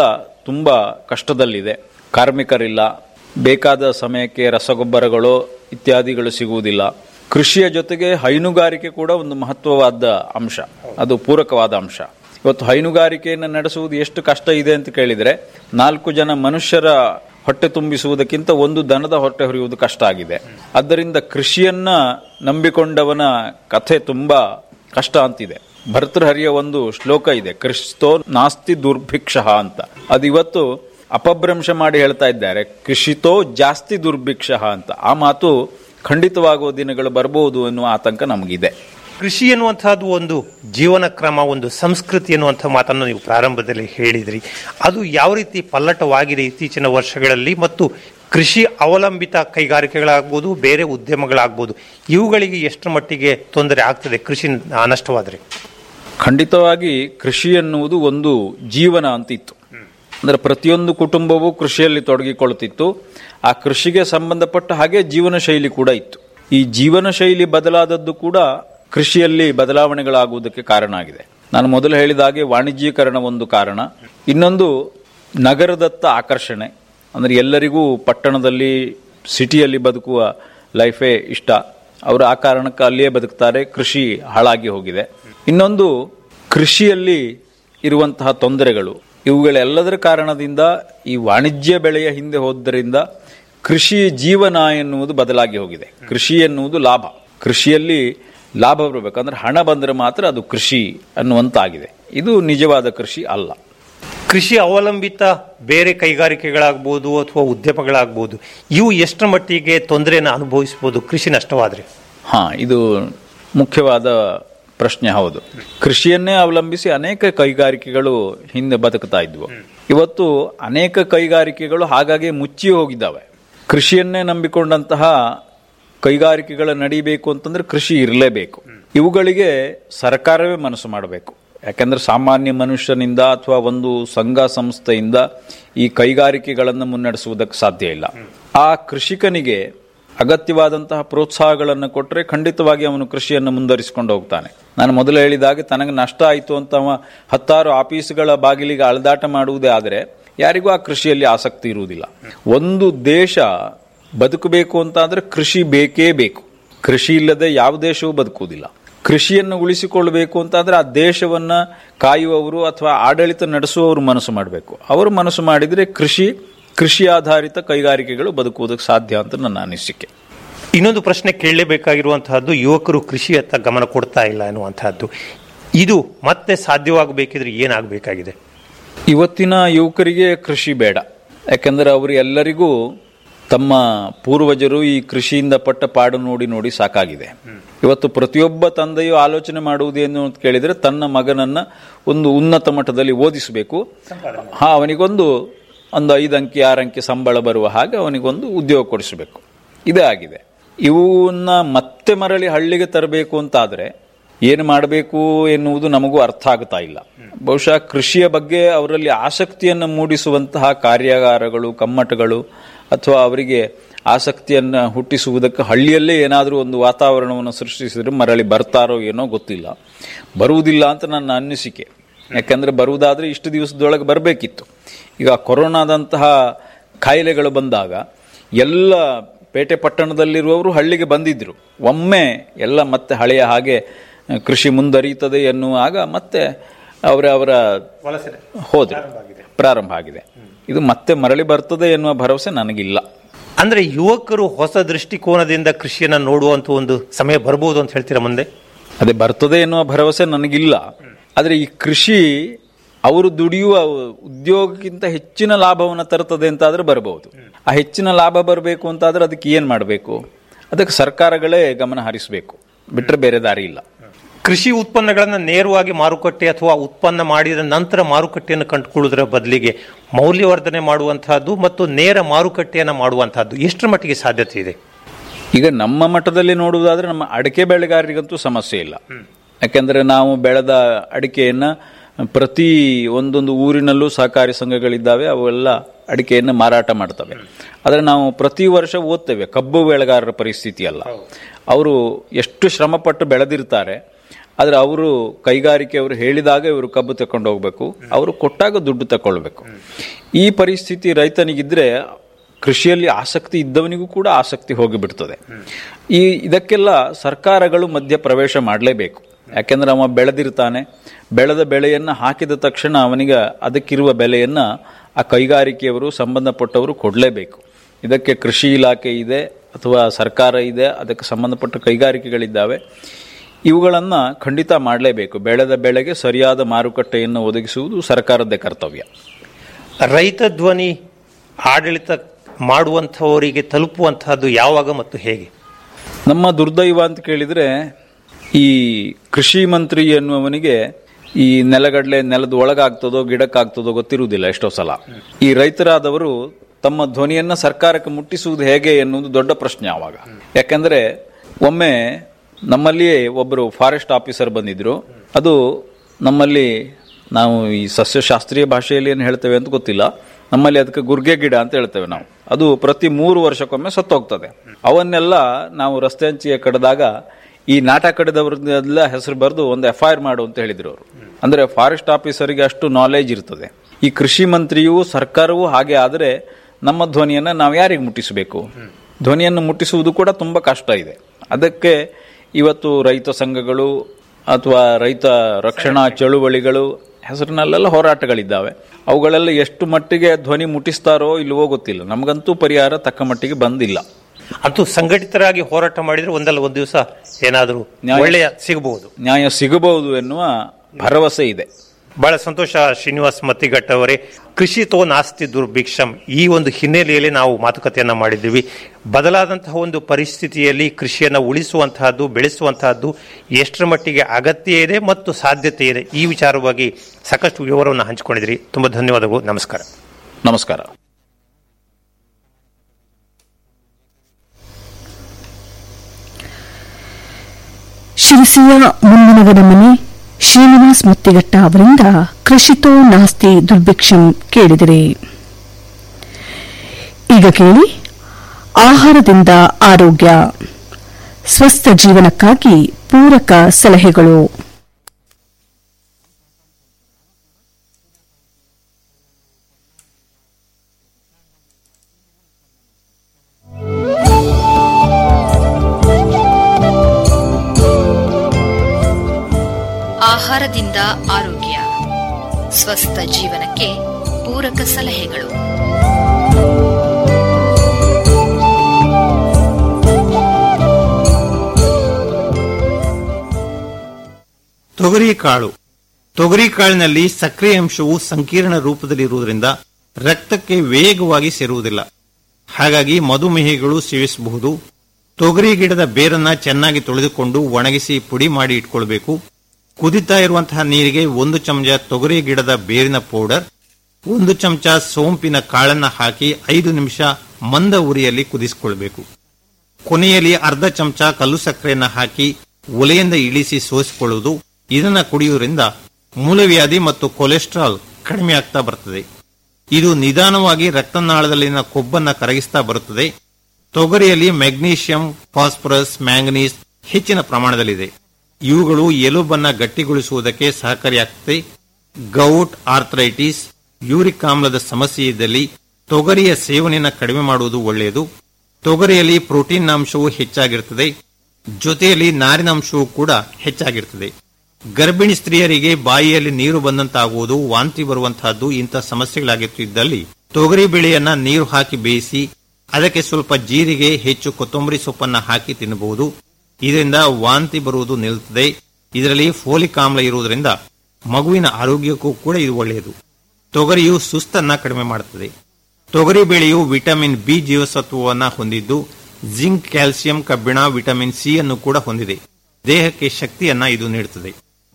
ತುಂಬ ಕಷ್ಟದಲ್ಲಿದೆ ಕಾರ್ಮಿಕರಿಲ್ಲ ಬೇಕಾದ ಸಮಯಕ್ಕೆ ರಸಗೊಬ್ಬರಗಳು ಇತ್ಯಾದಿಗಳು ಸಿಗುವುದಿಲ್ಲ ಕೃಷಿಯ ಜೊತೆಗೆ ಹೈನುಗಾರಿಕೆ ಕೂಡ ಒಂದು ಮಹತ್ವವಾದ ಅಂಶ ಅದು ಪೂರಕವಾದ ಅಂಶ ಇವತ್ತು ಹೈನುಗಾರಿಕೆಯನ್ನು ನಡೆಸುವುದು ಎಷ್ಟು ಕಷ್ಟ ಇದೆ ಅಂತ ಕೇಳಿದರೆ ನಾಲ್ಕು ಜನ ಮನುಷ್ಯರ ಹೊಟ್ಟೆ ತುಂಬಿಸುವುದಕ್ಕಿಂತ ಒಂದು ದನದ ಹೊಟ್ಟೆ ಹೊರೆಯುವುದು ಕಷ್ಟ ಆಗಿದೆ ಆದ್ದರಿಂದ ಕೃಷಿಯನ್ನ ನಂಬಿಕೊಂಡವನ ಕಥೆ ತುಂಬಾ ಕಷ್ಟ ಅಂತಿದೆ ಭರ್ತೃಹರಿಯ ಒಂದು ಶ್ಲೋಕ ಇದೆ ಕ್ರಿಸ್ತೋ ನಾಸ್ತಿ ದುರ್ಭಿಕ್ಷ ಅಂತ ಅದು ಇವತ್ತು ಅಪಭ್ರಂಶ ಮಾಡಿ ಹೇಳ್ತಾ ಇದ್ದಾರೆ ಕೃಷಿತೋ ಜಾಸ್ತಿ ದುರ್ಭಿಕ್ಷ ಅಂತ ಆ ಮಾತು ಖಂಡಿತವಾಗುವ ದಿನಗಳು ಬರಬಹುದು ಎನ್ನುವ ಆತಂಕ ನಮಗಿದೆ ಕೃಷಿ ಎನ್ನುವಂತಹದ್ದು ಒಂದು ಜೀವನ ಕ್ರಮ ಒಂದು ಸಂಸ್ಕೃತಿ ಎನ್ನುವಂಥ ಮಾತನ್ನು ನೀವು ಪ್ರಾರಂಭದಲ್ಲಿ ಹೇಳಿದ್ರಿ ಅದು ಯಾವ ರೀತಿ ಪಲ್ಲಟವಾಗಿದೆ ಇತ್ತೀಚಿನ ವರ್ಷಗಳಲ್ಲಿ ಮತ್ತು ಕೃಷಿ ಅವಲಂಬಿತ ಕೈಗಾರಿಕೆಗಳಾಗ್ಬೋದು ಬೇರೆ ಉದ್ಯಮಗಳಾಗ್ಬೋದು ಇವುಗಳಿಗೆ ಎಷ್ಟು ಮಟ್ಟಿಗೆ ತೊಂದರೆ ಆಗ್ತದೆ ಕೃಷಿ ನಷ್ಟವಾದರೆ ಖಂಡಿತವಾಗಿ ಕೃಷಿ ಎನ್ನುವುದು ಒಂದು ಜೀವನ ಅಂತಿತ್ತು ಅಂದ್ರೆ ಪ್ರತಿಯೊಂದು ಕುಟುಂಬವೂ ಕೃಷಿಯಲ್ಲಿ ತೊಡಗಿಕೊಳ್ಳುತ್ತಿತ್ತು ಆ ಕೃಷಿಗೆ ಸಂಬಂಧಪಟ್ಟ ಹಾಗೆ ಜೀವನ ಶೈಲಿ ಕೂಡ ಇತ್ತು ಈ ಜೀವನ ಶೈಲಿ ಬದಲಾದದ್ದು ಕೂಡ ಕೃಷಿಯಲ್ಲಿ ಬದಲಾವಣೆಗಳಾಗುವುದಕ್ಕೆ ಕಾರಣ ಆಗಿದೆ ನಾನು ಮೊದಲು ಹೇಳಿದ ಹಾಗೆ ವಾಣಿಜ್ಯೀಕರಣ ಒಂದು ಕಾರಣ ಇನ್ನೊಂದು ನಗರದತ್ತ ಆಕರ್ಷಣೆ ಅಂದ್ರೆ ಎಲ್ಲರಿಗೂ ಪಟ್ಟಣದಲ್ಲಿ ಸಿಟಿಯಲ್ಲಿ ಬದುಕುವ ಲೈಫೇ ಇಷ್ಟ ಅವರು ಆ ಕಾರಣಕ್ಕೆ ಅಲ್ಲಿಯೇ ಬದುಕ್ತಾರೆ ಕೃಷಿ ಹಾಳಾಗಿ ಹೋಗಿದೆ ಇನ್ನೊಂದು ಕೃಷಿಯಲ್ಲಿ ಇರುವಂತಹ ತೊಂದರೆಗಳು ಇವುಗಳೆಲ್ಲದರ ಕಾರಣದಿಂದ ಈ ವಾಣಿಜ್ಯ ಬೆಳೆಯ ಹಿಂದೆ ಹೋದ್ದರಿಂದ ಕೃಷಿ ಜೀವನ ಎನ್ನುವುದು ಬದಲಾಗಿ ಹೋಗಿದೆ ಕೃಷಿ ಎನ್ನುವುದು ಲಾಭ ಕೃಷಿಯಲ್ಲಿ ಲಾಭ ಬರಬೇಕು ಅಂದ್ರೆ ಹಣ ಬಂದರೆ ಮಾತ್ರ ಅದು ಕೃಷಿ ಅನ್ನುವಂತಾಗಿದೆ ಇದು ನಿಜವಾದ ಕೃಷಿ ಅಲ್ಲ ಕೃಷಿ ಅವಲಂಬಿತ ಬೇರೆ ಕೈಗಾರಿಕೆಗಳಾಗ್ಬೋದು ಅಥವಾ ಉದ್ಯಮಗಳಾಗ್ಬೋದು ಇವು ಎಷ್ಟರ ಮಟ್ಟಿಗೆ ತೊಂದರೆಯನ್ನು ಅನುಭವಿಸಬಹುದು ಕೃಷಿ ನಷ್ಟವಾದರೆ ಹಾ ಇದು ಮುಖ್ಯವಾದ ಪ್ರಶ್ನೆ ಹೌದು ಕೃಷಿಯನ್ನೇ ಅವಲಂಬಿಸಿ ಅನೇಕ ಕೈಗಾರಿಕೆಗಳು ಹಿಂದೆ ಬದುಕ್ತಾ ಇದ್ವು ಇವತ್ತು ಅನೇಕ ಕೈಗಾರಿಕೆಗಳು ಹಾಗಾಗಿ ಮುಚ್ಚಿ ಹೋಗಿದ್ದಾವೆ ಕೃಷಿಯನ್ನೇ ನಂಬಿಕೊಂಡಂತಹ ಕೈಗಾರಿಕೆಗಳ ನಡಿಬೇಕು ಅಂತಂದ್ರೆ ಕೃಷಿ ಇರಲೇಬೇಕು ಇವುಗಳಿಗೆ ಸರ್ಕಾರವೇ ಮನಸ್ಸು ಮಾಡಬೇಕು ಯಾಕಂದ್ರೆ ಸಾಮಾನ್ಯ ಮನುಷ್ಯನಿಂದ ಅಥವಾ ಒಂದು ಸಂಘ ಸಂಸ್ಥೆಯಿಂದ ಈ ಕೈಗಾರಿಕೆಗಳನ್ನು ಮುನ್ನಡೆಸುವುದಕ್ಕೆ ಸಾಧ್ಯ ಇಲ್ಲ ಆ ಕೃಷಿಕನಿಗೆ ಅಗತ್ಯವಾದಂತಹ ಪ್ರೋತ್ಸಾಹಗಳನ್ನು ಕೊಟ್ಟರೆ ಖಂಡಿತವಾಗಿ ಅವನು ಕೃಷಿಯನ್ನು ಮುಂದುವರಿಸಿಕೊಂಡು ಹೋಗ್ತಾನೆ ನಾನು ಮೊದಲು ಹೇಳಿದಾಗೆ ತನಗೆ ನಷ್ಟ ಆಯಿತು ಅಂತ ಅವ ಹತ್ತಾರು ಆಫೀಸ್ಗಳ ಬಾಗಿಲಿಗೆ ಅಳದಾಟ ಮಾಡುವುದೇ ಆದರೆ ಯಾರಿಗೂ ಆ ಕೃಷಿಯಲ್ಲಿ ಆಸಕ್ತಿ ಇರುವುದಿಲ್ಲ ಒಂದು ದೇಶ ಬದುಕಬೇಕು ಅಂತ ಅಂದ್ರೆ ಕೃಷಿ ಬೇಕೇ ಬೇಕು ಕೃಷಿ ಇಲ್ಲದೆ ಯಾವ ದೇಶವೂ ಬದುಕುವುದಿಲ್ಲ ಕೃಷಿಯನ್ನು ಉಳಿಸಿಕೊಳ್ಳಬೇಕು ಅಂತಾದ್ರೆ ಆ ದೇಶವನ್ನ ಕಾಯುವವರು ಅಥವಾ ಆಡಳಿತ ನಡೆಸುವವರು ಮನಸ್ಸು ಮಾಡಬೇಕು ಅವರು ಮನಸ್ಸು ಮಾಡಿದ್ರೆ ಕೃಷಿ ಕೃಷಿ ಆಧಾರಿತ ಕೈಗಾರಿಕೆಗಳು ಬದುಕುವುದಕ್ಕೆ ಸಾಧ್ಯ ಅಂತ ನನ್ನ ಅನಿಸಿಕೆ ಇನ್ನೊಂದು ಪ್ರಶ್ನೆ ಕೇಳಲೇಬೇಕಾಗಿರುವಂತಹದ್ದು ಯುವಕರು ಕೃಷಿಯತ್ತ ಗಮನ ಕೊಡ್ತಾ ಇಲ್ಲ ಎನ್ನುವಂತಹದ್ದು ಇದು ಮತ್ತೆ ಸಾಧ್ಯವಾಗಬೇಕಿದ್ರೆ ಏನಾಗಬೇಕಾಗಿದೆ ಇವತ್ತಿನ ಯುವಕರಿಗೆ ಕೃಷಿ ಬೇಡ ಯಾಕಂದ್ರೆ ಅವರು ಎಲ್ಲರಿಗೂ ತಮ್ಮ ಪೂರ್ವಜರು ಈ ಕೃಷಿಯಿಂದ ಪಟ್ಟ ಪಾಡು ನೋಡಿ ನೋಡಿ ಸಾಕಾಗಿದೆ ಇವತ್ತು ಪ್ರತಿಯೊಬ್ಬ ತಂದೆಯು ಆಲೋಚನೆ ಮಾಡುವುದೇನು ಅಂತ ಕೇಳಿದ್ರೆ ತನ್ನ ಮಗನನ್ನ ಒಂದು ಉನ್ನತ ಮಟ್ಟದಲ್ಲಿ ಓದಿಸಬೇಕು ಹಾ ಅವನಿಗೊಂದು ಒಂದು ಐದು ಅಂಕಿ ಆರು ಅಂಕಿ ಸಂಬಳ ಬರುವ ಹಾಗೆ ಅವನಿಗೊಂದು ಉದ್ಯೋಗ ಕೊಡಿಸಬೇಕು ಇದೇ ಆಗಿದೆ ಇವನ್ನ ಮತ್ತೆ ಮರಳಿ ಹಳ್ಳಿಗೆ ತರಬೇಕು ಅಂತಾದ್ರೆ ಏನು ಮಾಡಬೇಕು ಎನ್ನುವುದು ನಮಗೂ ಅರ್ಥ ಆಗ್ತಾ ಇಲ್ಲ ಬಹುಶಃ ಕೃಷಿಯ ಬಗ್ಗೆ ಅವರಲ್ಲಿ ಆಸಕ್ತಿಯನ್ನು ಮೂಡಿಸುವಂತಹ ಕಾರ್ಯಾಗಾರಗಳು ಕಮ್ಮಟಗಳು ಅಥವಾ ಅವರಿಗೆ ಆಸಕ್ತಿಯನ್ನು ಹುಟ್ಟಿಸುವುದಕ್ಕೆ ಹಳ್ಳಿಯಲ್ಲೇ ಏನಾದರೂ ಒಂದು ವಾತಾವರಣವನ್ನು ಸೃಷ್ಟಿಸಿದ್ರೆ ಮರಳಿ ಬರ್ತಾರೋ ಏನೋ ಗೊತ್ತಿಲ್ಲ ಬರುವುದಿಲ್ಲ ಅಂತ ನನ್ನ ಅನಿಸಿಕೆ ಯಾಕಂದ್ರೆ ಬರುವುದಾದ್ರೆ ಇಷ್ಟು ದಿವಸದೊಳಗೆ ಬರಬೇಕಿತ್ತು ಈಗ ಕೊರೋನಾದಂತಹ ಕಾಯಿಲೆಗಳು ಬಂದಾಗ ಎಲ್ಲ ಪೇಟೆ ಪಟ್ಟಣದಲ್ಲಿರುವವರು ಹಳ್ಳಿಗೆ ಬಂದಿದ್ರು ಒಮ್ಮೆ ಎಲ್ಲ ಮತ್ತೆ ಹಳೆಯ ಹಾಗೆ ಕೃಷಿ ಮುಂದರಿಯುತ್ತದೆ ಎನ್ನುವಾಗ ಮತ್ತೆ ಅವರ ಅವರ ಹೋದ್ರೆ ಪ್ರಾರಂಭ ಆಗಿದೆ ಇದು ಮತ್ತೆ ಮರಳಿ ಬರ್ತದೆ ಎನ್ನುವ ಭರವಸೆ ನನಗಿಲ್ಲ ಅಂದ್ರೆ ಯುವಕರು ಹೊಸ ದೃಷ್ಟಿಕೋನದಿಂದ ಕೃಷಿಯನ್ನ ನೋಡುವಂತ ಒಂದು ಸಮಯ ಬರಬಹುದು ಅಂತ ಹೇಳ್ತೀರಾ ಮುಂದೆ ಅದೇ ಬರ್ತದೆ ಎನ್ನುವ ಭರವಸೆ ನನಗಿಲ್ಲ ಆದರೆ ಈ ಕೃಷಿ ಅವರು ದುಡಿಯುವ ಉದ್ಯೋಗಕ್ಕಿಂತ ಹೆಚ್ಚಿನ ಲಾಭವನ್ನು ತರುತ್ತದೆ ಅಂತಾದ್ರೆ ಬರಬಹುದು ಆ ಹೆಚ್ಚಿನ ಲಾಭ ಬರಬೇಕು ಅಂತಾದ್ರೆ ಅದಕ್ಕೆ ಏನ್ ಮಾಡಬೇಕು ಅದಕ್ಕೆ ಸರ್ಕಾರಗಳೇ ಗಮನ ಹರಿಸಬೇಕು ಬಿಟ್ಟರೆ ಬೇರೆ ದಾರಿ ಇಲ್ಲ ಕೃಷಿ ಉತ್ಪನ್ನಗಳನ್ನು ನೇರವಾಗಿ ಮಾರುಕಟ್ಟೆ ಅಥವಾ ಉತ್ಪನ್ನ ಮಾಡಿದ ನಂತರ ಮಾರುಕಟ್ಟೆಯನ್ನು ಕಂಡುಕೊಳ್ಳುವುದರ ಬದಲಿಗೆ ಮೌಲ್ಯವರ್ಧನೆ ಮಾಡುವಂತಹದ್ದು ಮತ್ತು ನೇರ ಮಾರುಕಟ್ಟೆಯನ್ನು ಮಾಡುವಂತಹದ್ದು ಎಷ್ಟರ ಮಟ್ಟಿಗೆ ಸಾಧ್ಯತೆ ಇದೆ ಈಗ ನಮ್ಮ ಮಟ್ಟದಲ್ಲಿ ನೋಡುವುದಾದ್ರೆ ನಮ್ಮ ಅಡಿಕೆ ಬೆಳೆಗಾರರಿಗಂತೂ ಸಮಸ್ಯೆ ಇಲ್ಲ ಯಾಕೆಂದ್ರೆ ನಾವು ಬೆಳೆದ ಅಡಿಕೆಯನ್ನ ಪ್ರತಿ ಒಂದೊಂದು ಊರಿನಲ್ಲೂ ಸಹಕಾರಿ ಸಂಘಗಳಿದ್ದಾವೆ ಅವೆಲ್ಲ ಅಡಿಕೆಯನ್ನು ಮಾರಾಟ ಮಾಡ್ತವೆ ಆದರೆ ನಾವು ಪ್ರತಿ ವರ್ಷ ಓದ್ತೇವೆ ಕಬ್ಬು ಬೆಳೆಗಾರರ ಪರಿಸ್ಥಿತಿ ಅಲ್ಲ ಅವರು ಎಷ್ಟು ಶ್ರಮಪಟ್ಟು ಬೆಳೆದಿರ್ತಾರೆ ಆದ್ರೆ ಅವರು ಕೈಗಾರಿಕೆ ಅವರು ಹೇಳಿದಾಗ ಇವರು ಕಬ್ಬು ತಕೊಂಡು ಹೋಗ್ಬೇಕು ಅವರು ಕೊಟ್ಟಾಗ ದುಡ್ಡು ತಕೊಳ್ಬೇಕು ಈ ಪರಿಸ್ಥಿತಿ ರೈತನಿಗಿದ್ರೆ ಕೃಷಿಯಲ್ಲಿ ಆಸಕ್ತಿ ಇದ್ದವನಿಗೂ ಕೂಡ ಆಸಕ್ತಿ ಹೋಗಿಬಿಡ್ತದೆ ಈ ಇದಕ್ಕೆಲ್ಲ ಸರ್ಕಾರಗಳು ಮಧ್ಯ ಪ್ರವೇಶ ಮಾಡಲೇಬೇಕು ಯಾಕೆಂದ್ರೆ ಅವ ಬೆಳೆದಿರ್ತಾನೆ ಬೆಳೆದ ಬೆಳೆಯನ್ನು ಹಾಕಿದ ತಕ್ಷಣ ಅವನಿಗೆ ಅದಕ್ಕಿರುವ ಬೆಲೆಯನ್ನ ಆ ಕೈಗಾರಿಕೆಯವರು ಸಂಬಂಧಪಟ್ಟವರು ಕೊಡಲೇಬೇಕು ಇದಕ್ಕೆ ಕೃಷಿ ಇಲಾಖೆ ಇದೆ ಅಥವಾ ಸರ್ಕಾರ ಇದೆ ಅದಕ್ಕೆ ಸಂಬಂಧಪಟ್ಟ ಕೈಗಾರಿಕೆಗಳಿದ್ದಾವೆ ಇವುಗಳನ್ನು ಖಂಡಿತ ಮಾಡಲೇಬೇಕು ಬೆಳೆದ ಬೆಳೆಗೆ ಸರಿಯಾದ ಮಾರುಕಟ್ಟೆಯನ್ನು ಒದಗಿಸುವುದು ಸರ್ಕಾರದ್ದೇ ಕರ್ತವ್ಯ ರೈತ ಧ್ವನಿ ಆಡಳಿತ ಮಾಡುವಂಥವರಿಗೆ ತಲುಪುವಂತಹದ್ದು ಯಾವಾಗ ಮತ್ತು ಹೇಗೆ ನಮ್ಮ ದುರ್ದೈವ ಅಂತ ಕೇಳಿದ್ರೆ ಈ ಕೃಷಿ ಮಂತ್ರಿ ಎನ್ನುವವನಿಗೆ ಈ ನೆಲಗಡಲೆ ನೆಲದ ಒಳಗಾಗ್ತದೋ ಗಿಡಕ್ಕಾಗ್ತದೋ ಗೊತ್ತಿರುವುದಿಲ್ಲ ಎಷ್ಟೋ ಸಲ ಈ ರೈತರಾದವರು ತಮ್ಮ ಧ್ವನಿಯನ್ನ ಸರ್ಕಾರಕ್ಕೆ ಮುಟ್ಟಿಸುವುದು ಹೇಗೆ ಎನ್ನುವುದು ದೊಡ್ಡ ಪ್ರಶ್ನೆ ಆವಾಗ ಯಾಕಂದ್ರೆ ಒಮ್ಮೆ ನಮ್ಮಲ್ಲಿಯೇ ಒಬ್ಬರು ಫಾರೆಸ್ಟ್ ಆಫೀಸರ್ ಬಂದಿದ್ರು ಅದು ನಮ್ಮಲ್ಲಿ ನಾವು ಈ ಸಸ್ಯಶಾಸ್ತ್ರೀಯ ಭಾಷೆಯಲ್ಲಿ ಏನು ಹೇಳ್ತೇವೆ ಅಂತ ಗೊತ್ತಿಲ್ಲ ನಮ್ಮಲ್ಲಿ ಅದಕ್ಕೆ ಗುರ್ಗೆ ಗಿಡ ಅಂತ ಹೇಳ್ತೇವೆ ನಾವು ಅದು ಪ್ರತಿ ಮೂರು ವರ್ಷಕ್ಕೊಮ್ಮೆ ಸತ್ತೋಗ್ತದೆ ಅವನ್ನೆಲ್ಲ ನಾವು ರಸ್ತೆ ಹಂಚಿಗೆ ಕಡ್ದಾಗ ಈ ನಾಟ ಕಡೆದವ್ರದ್ದೆಲ್ಲ ಹೆಸರು ಬರೆದು ಒಂದು ಎಫ್ ಐ ಆರ್ ಮಾಡು ಅಂತ ಹೇಳಿದ್ರು ಅವರು ಅಂದ್ರೆ ಫಾರೆಸ್ಟ್ ಆಫೀಸರ್ಗೆ ಅಷ್ಟು ನಾಲೆಜ್ ಇರ್ತದೆ ಈ ಕೃಷಿ ಮಂತ್ರಿಯೂ ಸರ್ಕಾರವೂ ಹಾಗೆ ಆದರೆ ನಮ್ಮ ಧ್ವನಿಯನ್ನ ನಾವು ಯಾರಿಗೆ ಮುಟ್ಟಿಸಬೇಕು ಧ್ವನಿಯನ್ನು ಮುಟ್ಟಿಸುವುದು ಕೂಡ ತುಂಬಾ ಕಷ್ಟ ಇದೆ ಅದಕ್ಕೆ ಇವತ್ತು ರೈತ ಸಂಘಗಳು ಅಥವಾ ರೈತ ರಕ್ಷಣಾ ಚಳುವಳಿಗಳು ಹೆಸರಿನಲ್ಲೆಲ್ಲ ಹೋರಾಟಗಳಿದ್ದಾವೆ ಅವುಗಳೆಲ್ಲ ಎಷ್ಟು ಮಟ್ಟಿಗೆ ಧ್ವನಿ ಮುಟ್ಟಿಸ್ತಾರೋ ಇಲ್ವೋ ಗೊತ್ತಿಲ್ಲ ನಮಗಂತೂ ಪರಿಹಾರ ತಕ್ಕ ಮಟ್ಟಿಗೆ ಬಂದಿಲ್ಲ ಅಂತೂ ಸಂಘಟಿತರಾಗಿ ಹೋರಾಟ ಮಾಡಿದ್ರೆ ಒಂದಲ್ಲ ಒಂದು ದಿವಸ ಏನಾದರೂ ನ್ಯಾಯ- ಒಳ್ಳೆಯ ಸಿಗಬಹುದು ನ್ಯಾಯ ಸಿಗಬಹುದು ಎನ್ನುವ ಭರವಸೆ ಇದೆ ಬಹಳ ಸಂತೋಷ ಶ್ರೀನಿವಾಸ್ ಮತ್ತಿಘಟ್ಟ ಅವರೇ ಕೃಷಿ ತೋ ನಾಸ್ತಿ ದುರ್ಭಿಕ್ಷಂ ಈ ಒಂದು ಹಿನ್ನೆಲೆಯಲ್ಲಿ ನಾವು ಮಾತುಕತೆಯನ್ನ ಮಾಡಿದ್ದೀವಿ ಬದಲಾದಂತಹ ಒಂದು ಪರಿಸ್ಥಿತಿಯಲ್ಲಿ ಕೃಷಿಯನ್ನು ಉಳಿಸುವಂತಹದ್ದು ಬೆಳೆಸುವಂತಹದ್ದು ಎಷ್ಟರ ಮಟ್ಟಿಗೆ ಅಗತ್ಯ ಇದೆ ಮತ್ತು ಸಾಧ್ಯತೆ ಇದೆ ಈ ವಿಚಾರವಾಗಿ ಸಾಕಷ್ಟು ವಿವರವನ್ನು ಹಂಚಿಕೊಂಡಿದ್ರಿ ತುಂಬಾ ಧನ್ಯವಾದಗಳು ನಮಸ್ಕಾರ ನಮಸ್ಕಾರ ಶಿರಸಿಯ ಮುಂದಿನಗರ ಮನೆ ಶ್ರೀನಿವಾಸ್ ಮುತ್ತಿಗಟ್ಟ ಅವರಿಂದ ಕೃಷಿತೋ ನಾಸ್ತಿ ದುರ್ಭಿಕ್ಷಂ ಕೇಳಿದಿರಿ ಈಗ ಕೇಳಿ ಆಹಾರದಿಂದ ಆರೋಗ್ಯ ಸ್ವಸ್ಥ ಜೀವನಕ್ಕಾಗಿ ಪೂರಕ ಸಲಹೆಗಳು ಆಹಾರದಿಂದ ಆರೋಗ್ಯ ಸ್ವಸ್ಥ ಜೀವನಕ್ಕೆ ಪೂರಕ ಸಲಹೆಗಳು ತೊಗರಿ ಕಾಳು ತೊಗರಿ ಕಾಳಿನಲ್ಲಿ ಸಕ್ಕರೆ ಅಂಶವು ಸಂಕೀರ್ಣ ರೂಪದಲ್ಲಿರುವುದರಿಂದ ರಕ್ತಕ್ಕೆ ವೇಗವಾಗಿ ಸೇರುವುದಿಲ್ಲ ಹಾಗಾಗಿ ಮಧುಮೇಹಿಗಳು ಸೇವಿಸಬಹುದು ತೊಗರಿ ಗಿಡದ ಬೇರನ್ನ ಚೆನ್ನಾಗಿ ತೊಳೆದುಕೊಂಡು ಒಣಗಿಸಿ ಪುಡಿ ಮಾಡಿ ಇಟ್ಕೊಳ್ಬೇಕು ಕುದಿತಾ ಇರುವಂತಹ ನೀರಿಗೆ ಒಂದು ಚಮಚ ತೊಗರಿ ಗಿಡದ ಬೇರಿನ ಪೌಡರ್ ಒಂದು ಚಮಚ ಸೋಂಪಿನ ಕಾಳನ್ನ ಹಾಕಿ ಐದು ನಿಮಿಷ ಮಂದ ಉರಿಯಲ್ಲಿ ಕುದಿಸಿಕೊಳ್ಬೇಕು ಕೊನೆಯಲ್ಲಿ ಅರ್ಧ ಚಮಚ ಕಲ್ಲು ಸಕ್ಕರೆಯನ್ನ ಹಾಕಿ ಒಲೆಯಿಂದ ಇಳಿಸಿ ಸೋಸಿಕೊಳ್ಳುವುದು ಇದನ್ನ ಕುಡಿಯುವುದರಿಂದ ಮೂಲವ್ಯಾಧಿ ಮತ್ತು ಕೊಲೆಸ್ಟ್ರಾಲ್ ಕಡಿಮೆ ಆಗ್ತಾ ಬರುತ್ತದೆ ಇದು ನಿಧಾನವಾಗಿ ರಕ್ತನಾಳದಲ್ಲಿನ ಕೊಬ್ಬನ್ನ ಕರಗಿಸ್ತಾ ಬರುತ್ತದೆ ತೊಗರಿಯಲ್ಲಿ ಮೆಗ್ನೀಷಿಯಂ ಫಾಸ್ಫರಸ್ ಮ್ಯಾಂಗನೀಸ್ ಹೆಚ್ಚಿನ ಪ್ರಮಾಣದಲ್ಲಿದೆ ಇವುಗಳು ಎಲುಬನ್ನ ಗಟ್ಟಿಗೊಳಿಸುವುದಕ್ಕೆ ಸಹಕಾರಿಯಾಗುತ್ತದೆ ಗೌಟ್ ಆರ್ಥರೈಟಿಸ್ ಯೂರಿಕ್ ಆಮ್ಲದ ಸಮಸ್ಯೆ ಇದ್ದಲ್ಲಿ ತೊಗರಿಯ ಸೇವನೆಯನ್ನು ಕಡಿಮೆ ಮಾಡುವುದು ಒಳ್ಳೆಯದು ತೊಗರಿಯಲ್ಲಿ ಪ್ರೋಟೀನ್ ಅಂಶವು ಹೆಚ್ಚಾಗಿರುತ್ತದೆ ಜೊತೆಯಲ್ಲಿ ನಾರಿನ ಅಂಶವೂ ಕೂಡ ಹೆಚ್ಚಾಗಿರುತ್ತದೆ ಗರ್ಭಿಣಿ ಸ್ತ್ರೀಯರಿಗೆ ಬಾಯಿಯಲ್ಲಿ ನೀರು ಬಂದಂತಾಗುವುದು ವಾಂತಿ ಬರುವಂತಹದ್ದು ಇಂಥ ಸಮಸ್ಯೆಗಳಾಗಿತ್ತು ಇದ್ದಲ್ಲಿ ತೊಗರಿ ಬೆಳೆಯನ್ನ ನೀರು ಹಾಕಿ ಬೇಯಿಸಿ ಅದಕ್ಕೆ ಸ್ವಲ್ಪ ಜೀರಿಗೆ ಹೆಚ್ಚು ಕೊತ್ತಂಬರಿ ಸೊಪ್ಪನ್ನ ಹಾಕಿ ತಿನ್ನಬಹುದು ಇದರಿಂದ ವಾಂತಿ ಬರುವುದು ನಿಲ್ಲುತ್ತದೆ ಇದರಲ್ಲಿ ಫೋಲಿಕ್ ಆಮ್ಲ ಇರುವುದರಿಂದ ಮಗುವಿನ ಆರೋಗ್ಯಕ್ಕೂ ಕೂಡ ಇದು ಒಳ್ಳೆಯದು ತೊಗರಿಯು ಸುಸ್ತನ್ನ ಕಡಿಮೆ ಮಾಡುತ್ತದೆ ತೊಗರಿ ಬೆಳೆಯು ವಿಟಮಿನ್ ಬಿ ಜೀವಸತ್ವವನ್ನ ಹೊಂದಿದ್ದು ಜಿಂಕ್ ಕ್ಯಾಲ್ಸಿಯಂ ಕಬ್ಬಿಣ ವಿಟಮಿನ್ ಸಿ ಅನ್ನು ಕೂಡ ಹೊಂದಿದೆ ದೇಹಕ್ಕೆ ಶಕ್ತಿಯನ್ನ ಇದು ನೀಡುತ್ತದೆ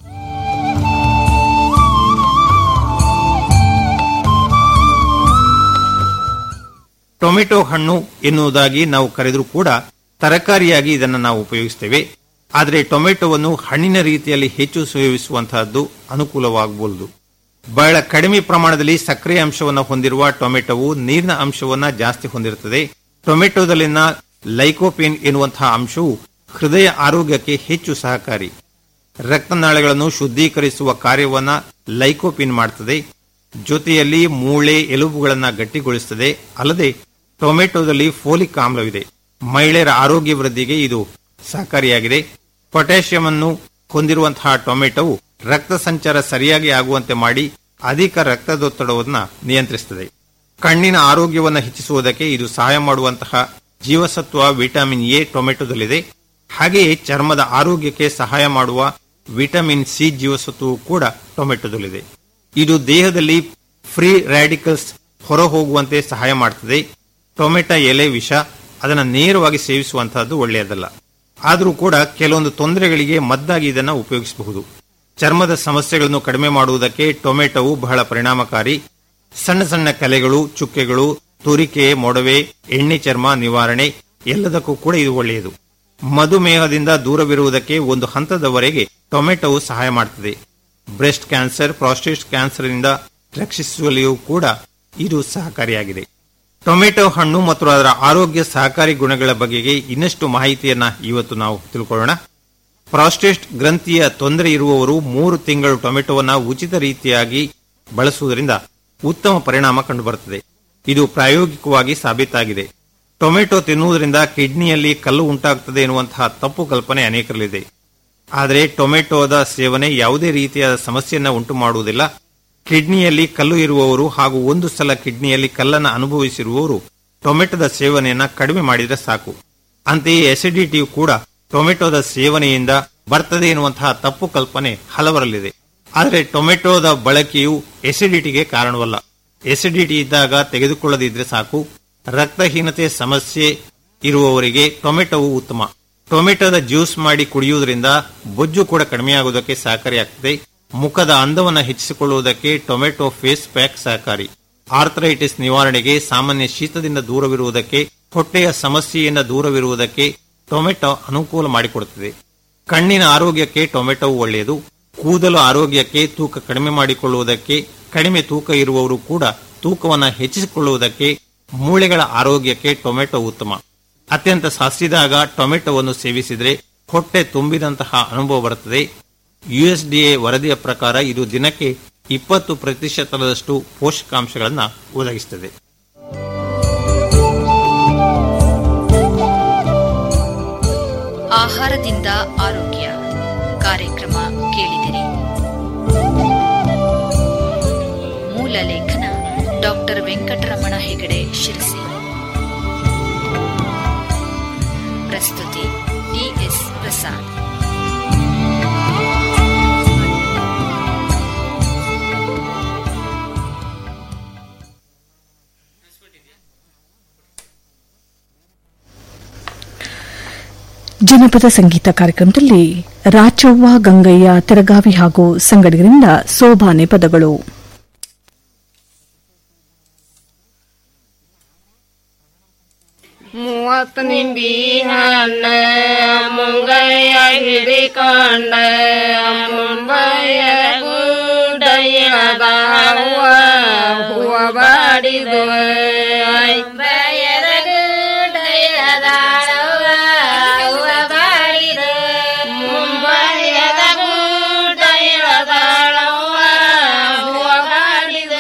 ಟೊಮೆಟೊ ಹಣ್ಣು ಎನ್ನುವುದಾಗಿ ನಾವು ಕರೆದರೂ ಕೂಡ ತರಕಾರಿಯಾಗಿ ಇದನ್ನು ನಾವು ಉಪಯೋಗಿಸ್ತೇವೆ ಆದರೆ ಟೊಮೆಟೊವನ್ನು ಹಣ್ಣಿನ ರೀತಿಯಲ್ಲಿ ಹೆಚ್ಚು ಸೇವಿಸುವಂತಹದ್ದು ಅನುಕೂಲವಾಗಬಹುದು ಬಹಳ ಕಡಿಮೆ ಪ್ರಮಾಣದಲ್ಲಿ ಸಕ್ಕರೆ ಅಂಶವನ್ನು ಹೊಂದಿರುವ ಟೊಮೆಟೊವು ನೀರಿನ ಅಂಶವನ್ನ ಜಾಸ್ತಿ ಹೊಂದಿರುತ್ತದೆ ಟೊಮೆಟೊದಲ್ಲಿನ ಲೈಕೋಪೇನ್ ಎನ್ನುವಂತಹ ಅಂಶವು ಹೃದಯ ಆರೋಗ್ಯಕ್ಕೆ ಹೆಚ್ಚು ಸಹಕಾರಿ ರಕ್ತನಾಳಗಳನ್ನು ಶುದ್ಧೀಕರಿಸುವ ಕಾರ್ಯವನ್ನ ಲೈಕೋಪಿನ್ ಮಾಡ್ತದೆ ಜೊತೆಯಲ್ಲಿ ಮೂಳೆ ಎಲುಬುಗಳನ್ನ ಗಟ್ಟಿಗೊಳಿಸುತ್ತದೆ ಅಲ್ಲದೆ ಟೊಮೆಟೊದಲ್ಲಿ ಫೋಲಿಕ್ ಆಮ್ಲವಿದೆ ಮಹಿಳೆಯರ ಆರೋಗ್ಯ ವೃದ್ಧಿಗೆ ಇದು ಸಹಕಾರಿಯಾಗಿದೆ ಪೊಟ್ಯಾಷಿಯಂ ಅನ್ನು ಹೊಂದಿರುವಂತಹ ಟೊಮೆಟೊವು ರಕ್ತ ಸಂಚಾರ ಸರಿಯಾಗಿ ಆಗುವಂತೆ ಮಾಡಿ ಅಧಿಕ ರಕ್ತದೊತ್ತಡವನ್ನು ನಿಯಂತ್ರಿಸುತ್ತದೆ ಕಣ್ಣಿನ ಆರೋಗ್ಯವನ್ನು ಹೆಚ್ಚಿಸುವುದಕ್ಕೆ ಇದು ಸಹಾಯ ಮಾಡುವಂತಹ ಜೀವಸತ್ವ ವಿಟಮಿನ್ ಎ ಟೊಮೆಟೊದಲ್ಲಿದೆ ಹಾಗೆಯೇ ಚರ್ಮದ ಆರೋಗ್ಯಕ್ಕೆ ಸಹಾಯ ಮಾಡುವ ವಿಟಮಿನ್ ಸಿ ಜೀವಸತ್ವವು ಕೂಡ ಟೊಮೆಟೊದಲ್ಲಿದೆ ಇದು ದೇಹದಲ್ಲಿ ಫ್ರೀ ರ್ಯಾಡಿಕಲ್ಸ್ ಹೊರಹೋಗುವಂತೆ ಸಹಾಯ ಮಾಡುತ್ತದೆ ಟೊಮೆಟೊ ಎಲೆ ವಿಷ ಅದನ್ನು ನೇರವಾಗಿ ಸೇವಿಸುವಂತಹದ್ದು ಒಳ್ಳೆಯದಲ್ಲ ಆದರೂ ಕೂಡ ಕೆಲವೊಂದು ತೊಂದರೆಗಳಿಗೆ ಮದ್ದಾಗಿ ಇದನ್ನು ಉಪಯೋಗಿಸಬಹುದು ಚರ್ಮದ ಸಮಸ್ಯೆಗಳನ್ನು ಕಡಿಮೆ ಮಾಡುವುದಕ್ಕೆ ಟೊಮೆಟೊವು ಬಹಳ ಪರಿಣಾಮಕಾರಿ ಸಣ್ಣ ಸಣ್ಣ ಕಲೆಗಳು ಚುಕ್ಕೆಗಳು ತುರಿಕೆ ಮೊಡವೆ ಎಣ್ಣೆ ಚರ್ಮ ನಿವಾರಣೆ ಎಲ್ಲದಕ್ಕೂ ಕೂಡ ಇದು ಒಳ್ಳೆಯದು ಮಧುಮೇಹದಿಂದ ದೂರವಿರುವುದಕ್ಕೆ ಒಂದು ಹಂತದವರೆಗೆ ಟೊಮೆಟೊವು ಸಹಾಯ ಮಾಡುತ್ತದೆ ಬ್ರೆಸ್ಟ್ ಕ್ಯಾನ್ಸರ್ ಪ್ರಾಸ್ಟೇಟ್ ಕ್ಯಾನ್ಸರ್ನಿಂದ ರಕ್ಷಿಸುವಲ್ಲಿಯೂ ಕೂಡ ಇದು ಸಹಕಾರಿಯಾಗಿದೆ ಟೊಮೆಟೊ ಹಣ್ಣು ಮತ್ತು ಅದರ ಆರೋಗ್ಯ ಸಹಕಾರಿ ಗುಣಗಳ ಬಗೆಗೆ ಇನ್ನಷ್ಟು ಮಾಹಿತಿಯನ್ನ ಇವತ್ತು ನಾವು ತಿಳ್ಕೊಳ್ಳೋಣ ಪ್ರಾಸ್ಟೇಟ್ ಗ್ರಂಥಿಯ ತೊಂದರೆ ಇರುವವರು ಮೂರು ತಿಂಗಳು ಟೊಮೆಟೊವನ್ನ ಉಚಿತ ರೀತಿಯಾಗಿ ಬಳಸುವುದರಿಂದ ಉತ್ತಮ ಪರಿಣಾಮ ಕಂಡುಬರುತ್ತದೆ ಇದು ಪ್ರಾಯೋಗಿಕವಾಗಿ ಸಾಬೀತಾಗಿದೆ ಟೊಮೆಟೊ ತಿನ್ನುವುದರಿಂದ ಕಿಡ್ನಿಯಲ್ಲಿ ಕಲ್ಲು ಉಂಟಾಗುತ್ತದೆ ಎನ್ನುವಂತಹ ತಪ್ಪು ಕಲ್ಪನೆ ಅನೇಕರಲ್ಲಿದೆ ಆದರೆ ಟೊಮೆಟೊದ ಸೇವನೆ ಯಾವುದೇ ರೀತಿಯಾದ ಸಮಸ್ಯೆಯನ್ನ ಉಂಟು ಮಾಡುವುದಿಲ್ಲ ಕಿಡ್ನಿಯಲ್ಲಿ ಕಲ್ಲು ಇರುವವರು ಹಾಗೂ ಒಂದು ಸಲ ಕಿಡ್ನಿಯಲ್ಲಿ ಕಲ್ಲನ್ನು ಅನುಭವಿಸಿರುವವರು ಟೊಮೆಟೊದ ಸೇವನೆಯನ್ನ ಕಡಿಮೆ ಮಾಡಿದರೆ ಸಾಕು ಅಂತೆಯೇ ಎಸಿಡಿಟಿಯು ಕೂಡ ಟೊಮೆಟೊದ ಸೇವನೆಯಿಂದ ಬರ್ತದೆ ಎನ್ನುವಂತಹ ತಪ್ಪು ಕಲ್ಪನೆ ಹಲವರಲ್ಲಿದೆ ಆದರೆ ಟೊಮೆಟೊದ ಬಳಕೆಯು ಎಸಿಡಿಟಿಗೆ ಕಾರಣವಲ್ಲ ಎಸಿಡಿಟಿ ಇದ್ದಾಗ ತೆಗೆದುಕೊಳ್ಳದಿದ್ರೆ ಸಾಕು ರಕ್ತಹೀನತೆ ಸಮಸ್ಯೆ ಇರುವವರಿಗೆ ಟೊಮೆಟೊವು ಉತ್ತಮ ಟೊಮೆಟೊದ ಜ್ಯೂಸ್ ಮಾಡಿ ಕುಡಿಯುವುದರಿಂದ ಬೊಜ್ಜು ಕೂಡ ಕಡಿಮೆಯಾಗುವುದಕ್ಕೆ ಸಹಕಾರಿಯಾಗ್ತದೆ ಮುಖದ ಅಂದವನ್ನು ಹೆಚ್ಚಿಸಿಕೊಳ್ಳುವುದಕ್ಕೆ ಟೊಮೆಟೊ ಫೇಸ್ ಪ್ಯಾಕ್ ಸಹಕಾರಿ ಆರ್ಥರೈಟಿಸ್ ನಿವಾರಣೆಗೆ ಸಾಮಾನ್ಯ ಶೀತದಿಂದ ದೂರವಿರುವುದಕ್ಕೆ ಹೊಟ್ಟೆಯ ಸಮಸ್ಯೆಯಿಂದ ದೂರವಿರುವುದಕ್ಕೆ ಟೊಮೆಟೊ ಅನುಕೂಲ ಮಾಡಿಕೊಡುತ್ತದೆ ಕಣ್ಣಿನ ಆರೋಗ್ಯಕ್ಕೆ ಟೊಮೆಟೊವು ಒಳ್ಳೆಯದು ಕೂದಲು ಆರೋಗ್ಯಕ್ಕೆ ತೂಕ ಕಡಿಮೆ ಮಾಡಿಕೊಳ್ಳುವುದಕ್ಕೆ ಕಡಿಮೆ ತೂಕ ಇರುವವರು ಕೂಡ ತೂಕವನ್ನು ಹೆಚ್ಚಿಸಿಕೊಳ್ಳುವುದಕ್ಕೆ ಮೂಳೆಗಳ ಆರೋಗ್ಯಕ್ಕೆ ಟೊಮೆಟೊ ಉತ್ತಮ ಅತ್ಯಂತ ಸಾಸಿದಾಗ ಟೊಮೆಟೊವನ್ನು ಸೇವಿಸಿದರೆ ಹೊಟ್ಟೆ ತುಂಬಿದಂತಹ ಅನುಭವ ಬರುತ್ತದೆ ಯುಎಸ್ಡಿಎ ವರದಿಯ ಪ್ರಕಾರ ಇದು ದಿನಕ್ಕೆ ಇಪ್ಪತ್ತು ಪ್ರತಿಶತದಷ್ಟು ಪೋಷಕಾಂಶಗಳನ್ನು ಒದಗಿಸುತ್ತದೆ ಆಹಾರದಿಂದ ಆರೋಗ್ಯ ಕಾರ್ಯಕ್ರಮ ಕೇಳಿದಿರಿ ಮೂಲ ಲೇಖನ ಡಾಕ್ಟರ್ ವೆಂಕಟರಮಣ ಹೆಗಡೆ ಶಿರಸಿ ಪ್ರಸ್ತುತಿ ಡಿಎಸ್ ಪ್ರಸಾದ್ ಜನಪದ ಸಂಗೀತ ಕಾರ್ಯಕ್ರಮದಲ್ಲಿ ರಾಚವ್ವ ಗಂಗಯ್ಯ ತೆರಗಾವಿ ಹಾಗೂ ಸಂಗಡಿಗರಿಂದ ಸೋಬಾನೆ ಪದಗಳು ಮೂವತ್ ನಿಂಬಿ ಹಣ್ಣ ಮುಂಗಯ್ಯ ಹಿಡಿಕೊಂಡ ಮುಂಬಯ್ಯ ಗುಡ್ಡಯ್ಯದ ಹೂವ ಹೂವ ಬಾಡಿದು ಮುಂಬಯ್ಯದ ಗುಡ್ಡಯ್ಯದ ಹೂವ ಬಾಡಿದ ಮುಂಬಯ್ಯದ ಗುಡ್ಡಯ್ಯದ ಹೂವ ಬಾಡಿದ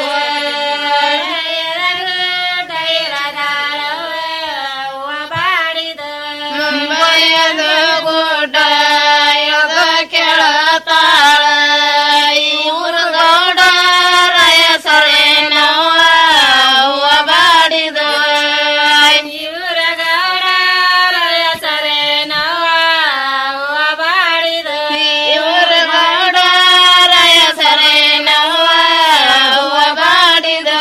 ಮುಂಬೈಯದ ಗುಡ್ಡ ಯದ ಕೆಳತಾಳ ಇವ್ರ ಗೌಡರಯ ಸರೆ ನೋವ ಹೂವ ಬಾಡಿದ ಇವ್ರ ಗೌಡರಯ ಸರೆ ನೋವ ಹೂವ ಬಾಡಿದ ಇವ್ರ ಗೌಡರಯ ಸರೆ ನೋವ ಹೂವ ಬಾಡಿದ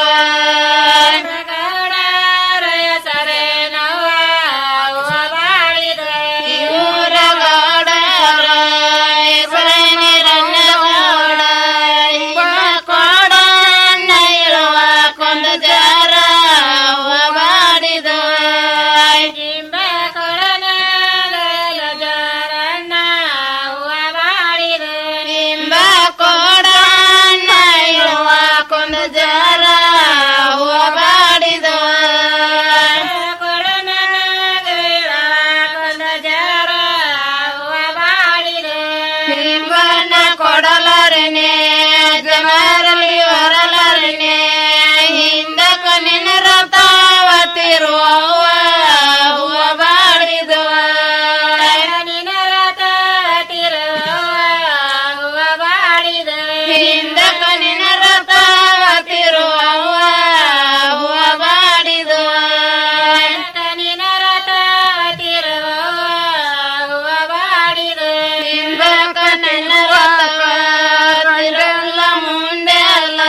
ಗೌಡರಯ ಸರೆ ನೋವ ಹೂವ ಬಾಡಿದ ಇವ್ರ ಗೌಡರ ಹೆಸರೇ ನಿರನ್ನ ಗೌಡ ಇವ ಕೋಡ ಇಳುವ ಕೊಂದ ಜಾರ ಹೂವ ಬಾಡಿದ ಇಂಬ ಕೊಡನ ಜಾರಣ್ಣ ಹೂವ ಬಾಡಿದ ಇಂಬ ಕೋಡ ಇಳುವ ಕೊಂದ ಜಾರ ಹೂವ ಬಾಡಿದ ಕೊಡನ ಕೊಂದ ಜಾರ ಹೂವ ಬಾಡಿದ ಇಂಬ ಬಣ್ಣ ಕೊಡಲಾರನೆ ಜನರಲ್ಲಿ ಹೊರಲಾರನೆ ಹಿಂದಕ ನಿನ್ನ ರಥವತಿರುವ ಹೂವ ಬಾಡಿದುವ ನಿನ್ನ ರಥವತಿರುವ ಹೂವ ಬಾಡಿದ ಹಿಂದಕ ನಿನ್ನ ರಥವತಿರುವ ಹೂವ ಬಾಡಿದುವ ನಿನ್ನ ರಥವತಿರುವ ಹೂವ ಬಾಡಿದ ಹಿಂದಕ ನಿನ್ನ ರಥವತಿರಲ್ಲ ಮುಂದೆ ಅಲ್ಲ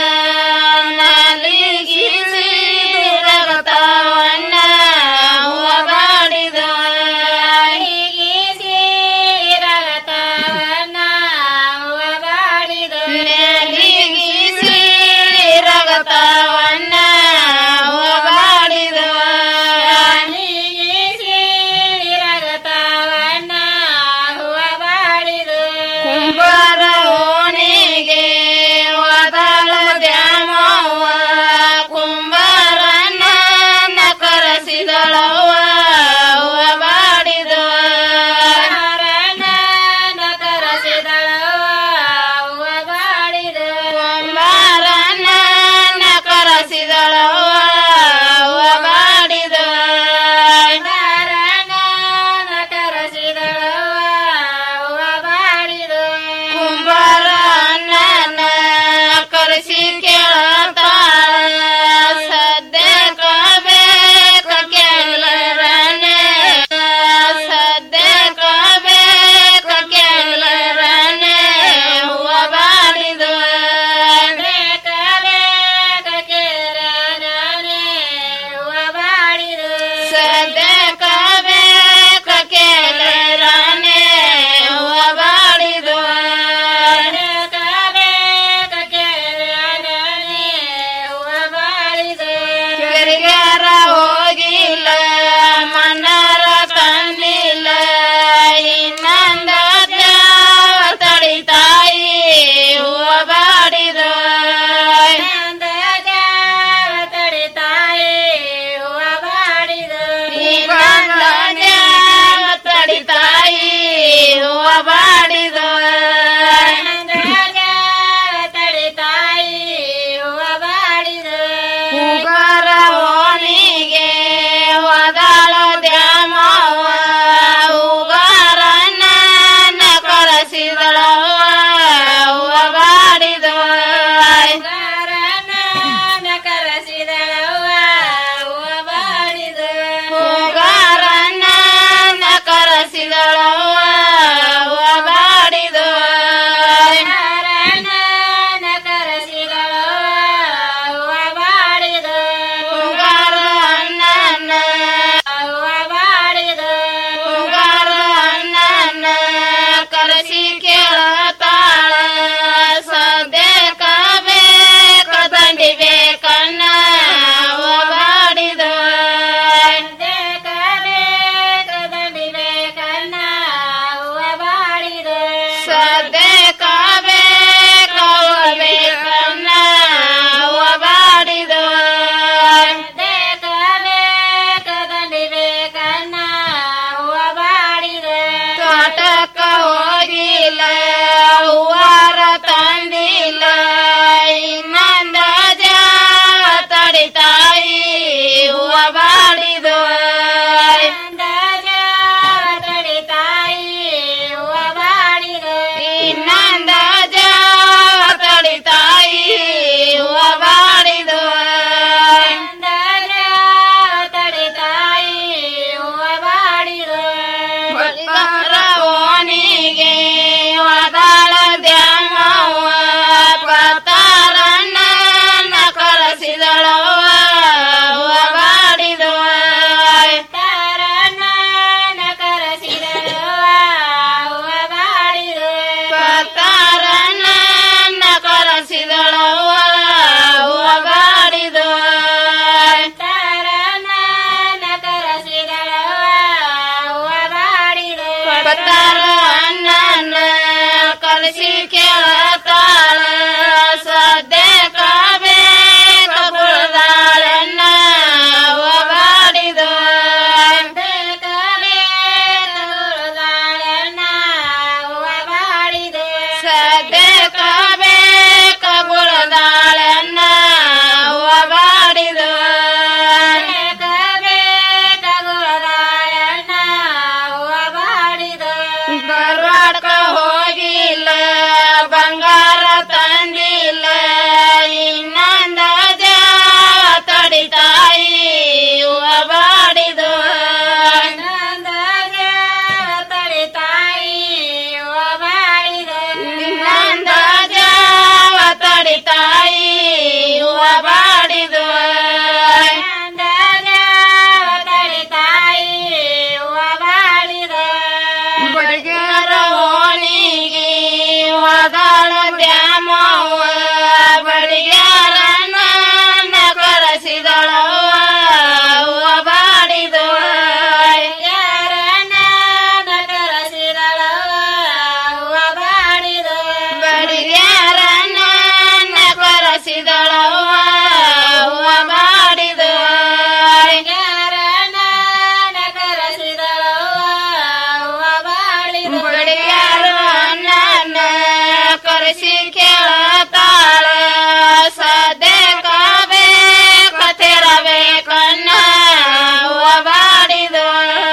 ನಾಲಿಗಿಸಿ ರಗತವನ್ನ ಹೂವ ಬಾಡಿದ ಹೀಗಿಸಿ ರಗತವನ್ನ ಹೂವ ಬಾಡಿದ ನಾಲಿಗಿಸಿ ರಗತವನ್ನ ಹೂವ ಬಾಡಿದ ಹೀಗಿಸಿ ರಗತವನ್ನ ಹೂವ ಬಾಡಿದ ಕುಂಬಾರ ಓಣಿಗೆ ಒದಲ ದ್ಯಾಮವ್ವ ಕುಂಬಾರನ ಕರೆಸಿದಳವ್ವ ಹೂವ ಬಾಡಿದವ ಕರೆಸಿದಳವ್ವ ಹೂವ ಬಾಡಿದ ಕುಂಬಾರನ ಕರೆಸಿದಳವ್ವ ಹೂವ ಬಾಡಿದವ ಕರೆಸಿದಳವ್ವ ಹೂವ ಬಾಡಿದ ಕುಂಬಾರ ಅಣ್ಣನ ಕರೆಸಿ ಕೇಳತಾಳ ಸದ್ಯಕ್ಕ ಬೇಕ ಕೇಳರನೆ ಸದ್ಯಕ್ಕ ಬೇಕ ಕೇಳರನೆ ಹೂವ ಬಾಡಿದ ಬೇಕ ಬೇಕ ಕೇಳರನೆ ಹೂವ ಬಾಡಿದ ಸದ್ಯಕ್ಕ ಬೇಕ ಕೇಳರನೆ ಹೂವ ಬಾಡಿದ ಬೇಕ ಬೇಕ ಕೇಳರನೆ ಹೂವ ಬಾಡಿದ ಕೆರಿಗಾರ ಹೋಗಿಲ್ಲ ಮನ್ನಾರ ಕಂಡಿಲ್ಲ ಇನ್ನೊಂದ ದ್ಯಾವ ತಡಿತಾಯಿ ಹೂವ ಬಾಡಿದ ಇನ್ನೊಂದ ದ್ಯಾವ ತಡಿತಾಯಿ ಹೂವ ಬಾಡಿದ ಇನ್ನೊಂದ ದ್ಯಾವ ತಡಿತಾಯಿ ಹೂವ ಬಾಡಿದ ಇನ್ನೊಂದ ದ್ಯಾವ ತಡಿತಾಯಿ ಹೂವ ಬಾಡಿದ ಹೂಗಾರ ಓಣಿಗೆ ಒದಾಳ ದ್ಯಾಮವ್ವ ಹೂಗಾರನ ಕಳಿಸಿದಳವ್ವ ಹೂವ ಬಾಡಿದವ ಕರೆಸಿದಳವ್ವ ಹೂವ ಬಾಡಿದ ಹೂಗಾರನ ಕರೆಸಿದಳವ್ವ ಹೂವ ಬಾಡಿದವ ಕರೆಸಿದಳವ್ವ ಹೂವ ಬಾಡಿದ ಹೂಗಾರ ಅಣ್ಣನ ಹೂವ ಬಾಡಿದ ಹೂಗಾರ ಅಣ್ಣನ ಕರೆಸಿ ಕೇಳತಾಳ ಸದ್ಯಕ್ಕ ಬೇಕ ದಂಡಿ ಬೇಕನ್ನ ಹೂವ ಬಾಡಿದ ಸದ್ಯಕ್ಕ ಬೇಕ ದಂಡಿ ಬೇಕನ್ನ ಹೂವ ಬಾಡಿದ ಸದ್ಯಕ್ಕ ಬೇಕ ಬೇಕನ್ನ ಹೂವ ಬಾಡಿದ ಸದ್ಯಕ್ಕ ಬೇಕ ದಂಡಿ ಬೇಕನ್ನ ಹೂವ ಬಾಡಿದ ತೋಟಕ್ಕ ಹೋಗಿಲ್ಲ ಹೂವಾರ ತಂದಿಲ್ಲ ಇನ್ನೊಂದ ಜಾವ ತಡಿತಾಯಿ ಹೂವ ಬಾಡಿದ ಇನ್ನೊಂದ ಜಾವ ತಡಿತಾಯಿ ಹೂವ ಬಾಡಿದ ಇನ್ನೊಂದ ಜಾವ ತಡಿತಾಯಿ ಹೂವ ಬಾಡಿದ ಇನ್ನೊಂದ ಜಾವ ತಡಿತಾಯಿ ಹೂವ ಬಾಡಿದ ಬಳಿಗಾರ ಓಣಿಗೆ ಒದಾಳ ದ್ಯಾಮವ್ವ ಪತಾರಣ್ಣ ಕಳಿಸಿದಳವ್ವ ಹೂವ ಬಾಡಿದವ ತಾರಣ್ಣ ಕರೆಸಿದಳವ್ವ ಹೂವ ಬಾಡಿದ ಪತಾರಣ್ಣ ಕರೆಸಿದಳವ್ವ ಹೂವ ಬಾಡಿದವ ತಾರಣ್ಣ ಕರೆಸಿದಳವ್ವ ಹೂವ ಬಾಡಿದ ಪತಾರ ಅಣ್ಣನ ಕಲಿಸಿ ಕೇಳತಾಳ ಸದ್ಯಕ್ಕ ಬೇಕ ಕುಳ್ದಾಳನ್ನ ಹೂವ ಬಾಡಿದ ಬೇಕ ಬೇಕ ಕುಳ್ದಾಳನ್ನ ಹೂವ ಬಾಡಿದ ತಡಿತಾಯಿ ಹೂವ ಬಾಡಿದು ತಡಿತಾಯಿ ಹೂವ ಬಾಡಿದ ಬಡಿಗೆರ ಓಣಿಗೆ ಹೋದಾಳ ದ್ಯಾಮವ್ವ ಬಡಿಗೆರ ನನ್ನ ಕರೆಸಿದಳವ್ವ ಹೂವ ಬಾಡಿದು ಬಡಿಗ್ಯಾರ ನನ್ನ ಕರೆಸಿದಳವ್ವ ಹೂವ ಬಾಡಿದು ಬಡಿಗ್ಯಾರ ನನ್ನ ಕರೆಸಿ ಕೇಳತಾಳ ಸದ್ಯಕ್ಕ ಬೇಕತಿರಬೇಕನ್ನ ಹೂವ ಬಾಡಿದು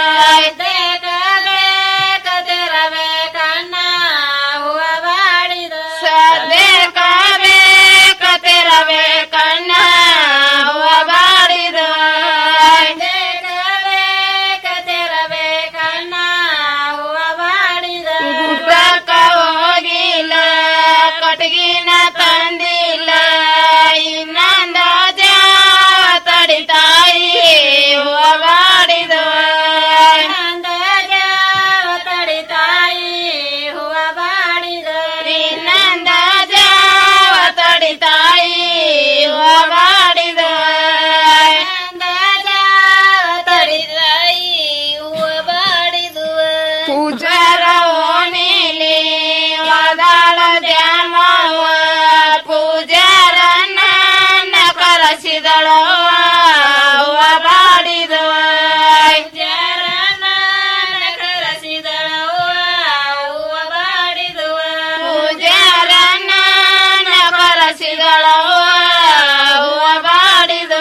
ಸದ್ಯಕ್ಕ ಬೇಕತಿರಬೇಕನ್ನ ಹೂವ ಬಾಡಿದು ಗುಡ್ಡಕ್ಕ ಹೋಗಿಲ್ಲ ಕಟಗಿನ ತಂದಿಲ್ಲ ಇನ್ನೊಂದ ಜಾವ ತಡಿತಾಯಿ ಹೂವ ಬಾಡಿದು ಇನ್ನೊಂದ ಜಾವ ತಡಿತಾಯಿ ಹೂವ ಬಾಡಿದು ಪೂಜಾರ ಓಣಿಲಿ ವಾದಾಳ ದ್ಯಾಮವ್ವ ಪೂಜಾರ ನನ್ನ ಕರೆಸಿದಳು ಹೂವ ಬಾಡಿದು ಪೂಜಾರ ನನ್ನ ಕರೆಸಿದಳು ಹೂವ ಬಾಡಿದು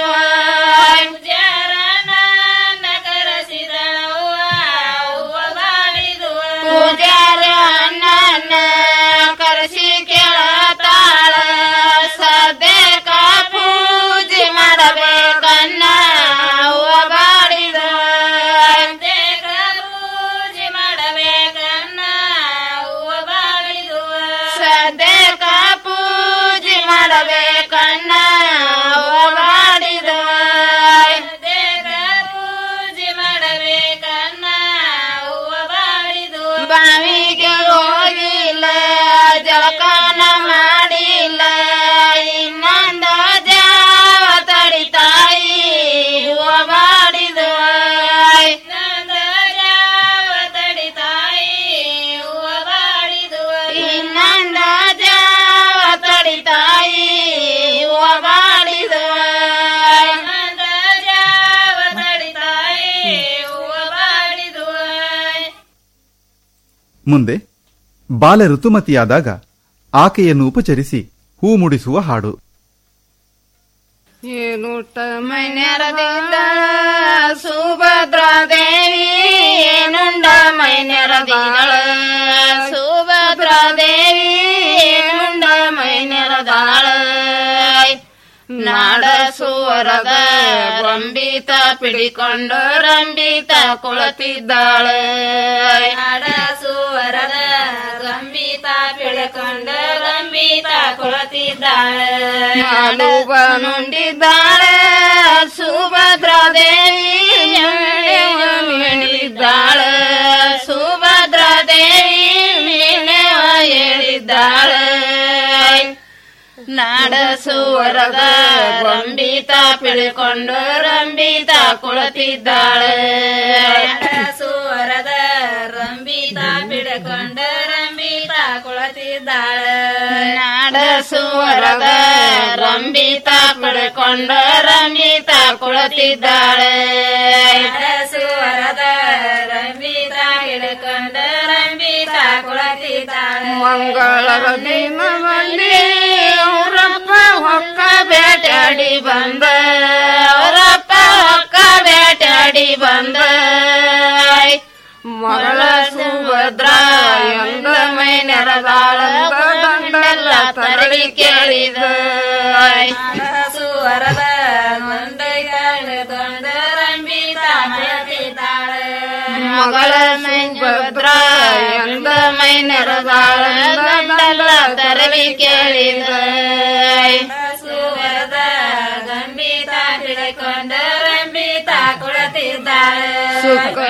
ಪೂಜಾರ ನನ್ನ ಕರೆಸಿ ಕೇಳತಾಳ ಸದ್ಯಕ್ಕ ಪೂಜೆ ಮಾಡಬೇಕನ್ನ ಹೂವ ಬಾಡಿದು ಸದ್ಯಕ್ಕ ಪೂಜೆ ಮಾಡಬೇಕನ್ನ ಹೂವ ಬಾಡಿದು ಬಾವಿಗೆ ಹೋಗಿಲ್ಲ ಜಳಕನ ಮಾಡಿಲ್ಲ ಇನ್ನೊಂದ ಜಾವ ತಡಿತಾಯಿ ಹೂವ ಬಾಡಿದು ಇನ್ನೊಂದ ಜಾವ ತಡಿತಾಯಿ ಹೂವ ಬಾಡಿದು ಮುಂದೆ ಬಾಲ ಋತುಮತಿಯಾದಾಗ ಆಕೆಯನ್ನು ಉಪಚರಿಸಿ ಹೂ ಮುಡಿಸುವ ಹಾಡು ಏನುಟ ಮೈನೆರದಿದ್ದಳ ಸುಭದ್ರಾ ದೇವಿ ಏನುಂಡ ಮೈನೆರದಿದಳ ಸುಭದ್ರಾ ದೇವಿ ಏನುಂಡ ಮೈನೆರದಾಳ ನಾಡ ಸುವರದ ರಂಬಿತ ಪಿಡಿಕೊಂಡು ರಂಬಿತ ಕುಳತಿದ್ದಾಳ ನಾಡ ಸುವರದ ರಂಬಿತ ಪಿಡಿಕೊಂಡು ರಂಬಿತ ಕುಳತಿದ್ದಾಳ ನಾಡುವ ನುಂಡಿದ್ದಾಳೆ ಸುಭದ್ರಾ ದೇವಿ ಹೇಳಿದ್ದಾಳ ಸುಭದ್ರಾ ದೇವಿ ಮೀಣೆವ ಹೇಳಿದ್ದಾಳೆ ನಾಡ ಸುವರದ ರಂಬಿತ ಪಿಳ್ಕೊಂಡು ರಂಬಿತ ಕುಳತಿದ್ದಾಳೆ ಸುವರದ ರಂಬಿತ ಪಿಡ್ಕೊಂಡು ರಂಬಿತ ಕುಳತಿದ್ದಾಳೆ ನಾಡ ಸುವರದ ರಂಬಿತ ಪಿಡ್ಕೊಂಡು ರಂಬಿತ ಕುಳತಿದ್ದಾಳೆ ಸುವರದ ರಂಬಿತ ಹಿಡ್ಕೊಂಡು ರಂಬಿತ ಕುಳತಿದ್ದಾಳೆ ಮಂಗಳರ ದಿನದಲ್ಲಿ ಅವರಪ್ಪ ಹೊಕ್ಕ ಬೇಟಾಡಿ ಬಂದ ಅವರಪ್ಪ ಹೊಕ್ಕ ಬೇಟಾಡಿ ಬಂದ ಮಗಳ ಸುಭದ್ರ ಎಂದ ಮೈ ನೆರದಾಳಂದ ದಂಡೆಲ್ಲ ತರಳಿ ಕೇಳಿದ ಸುವರದ ದಂಡ ರಂಬಿತ ಮಗಳ ಸುಭದ್ರ ಎಂದ ಮೈ ನೆರದಾಳಂದ ದಂಡೆಲ್ಲ ತರಳಿ ಕೇಳಿದ ಸುಖ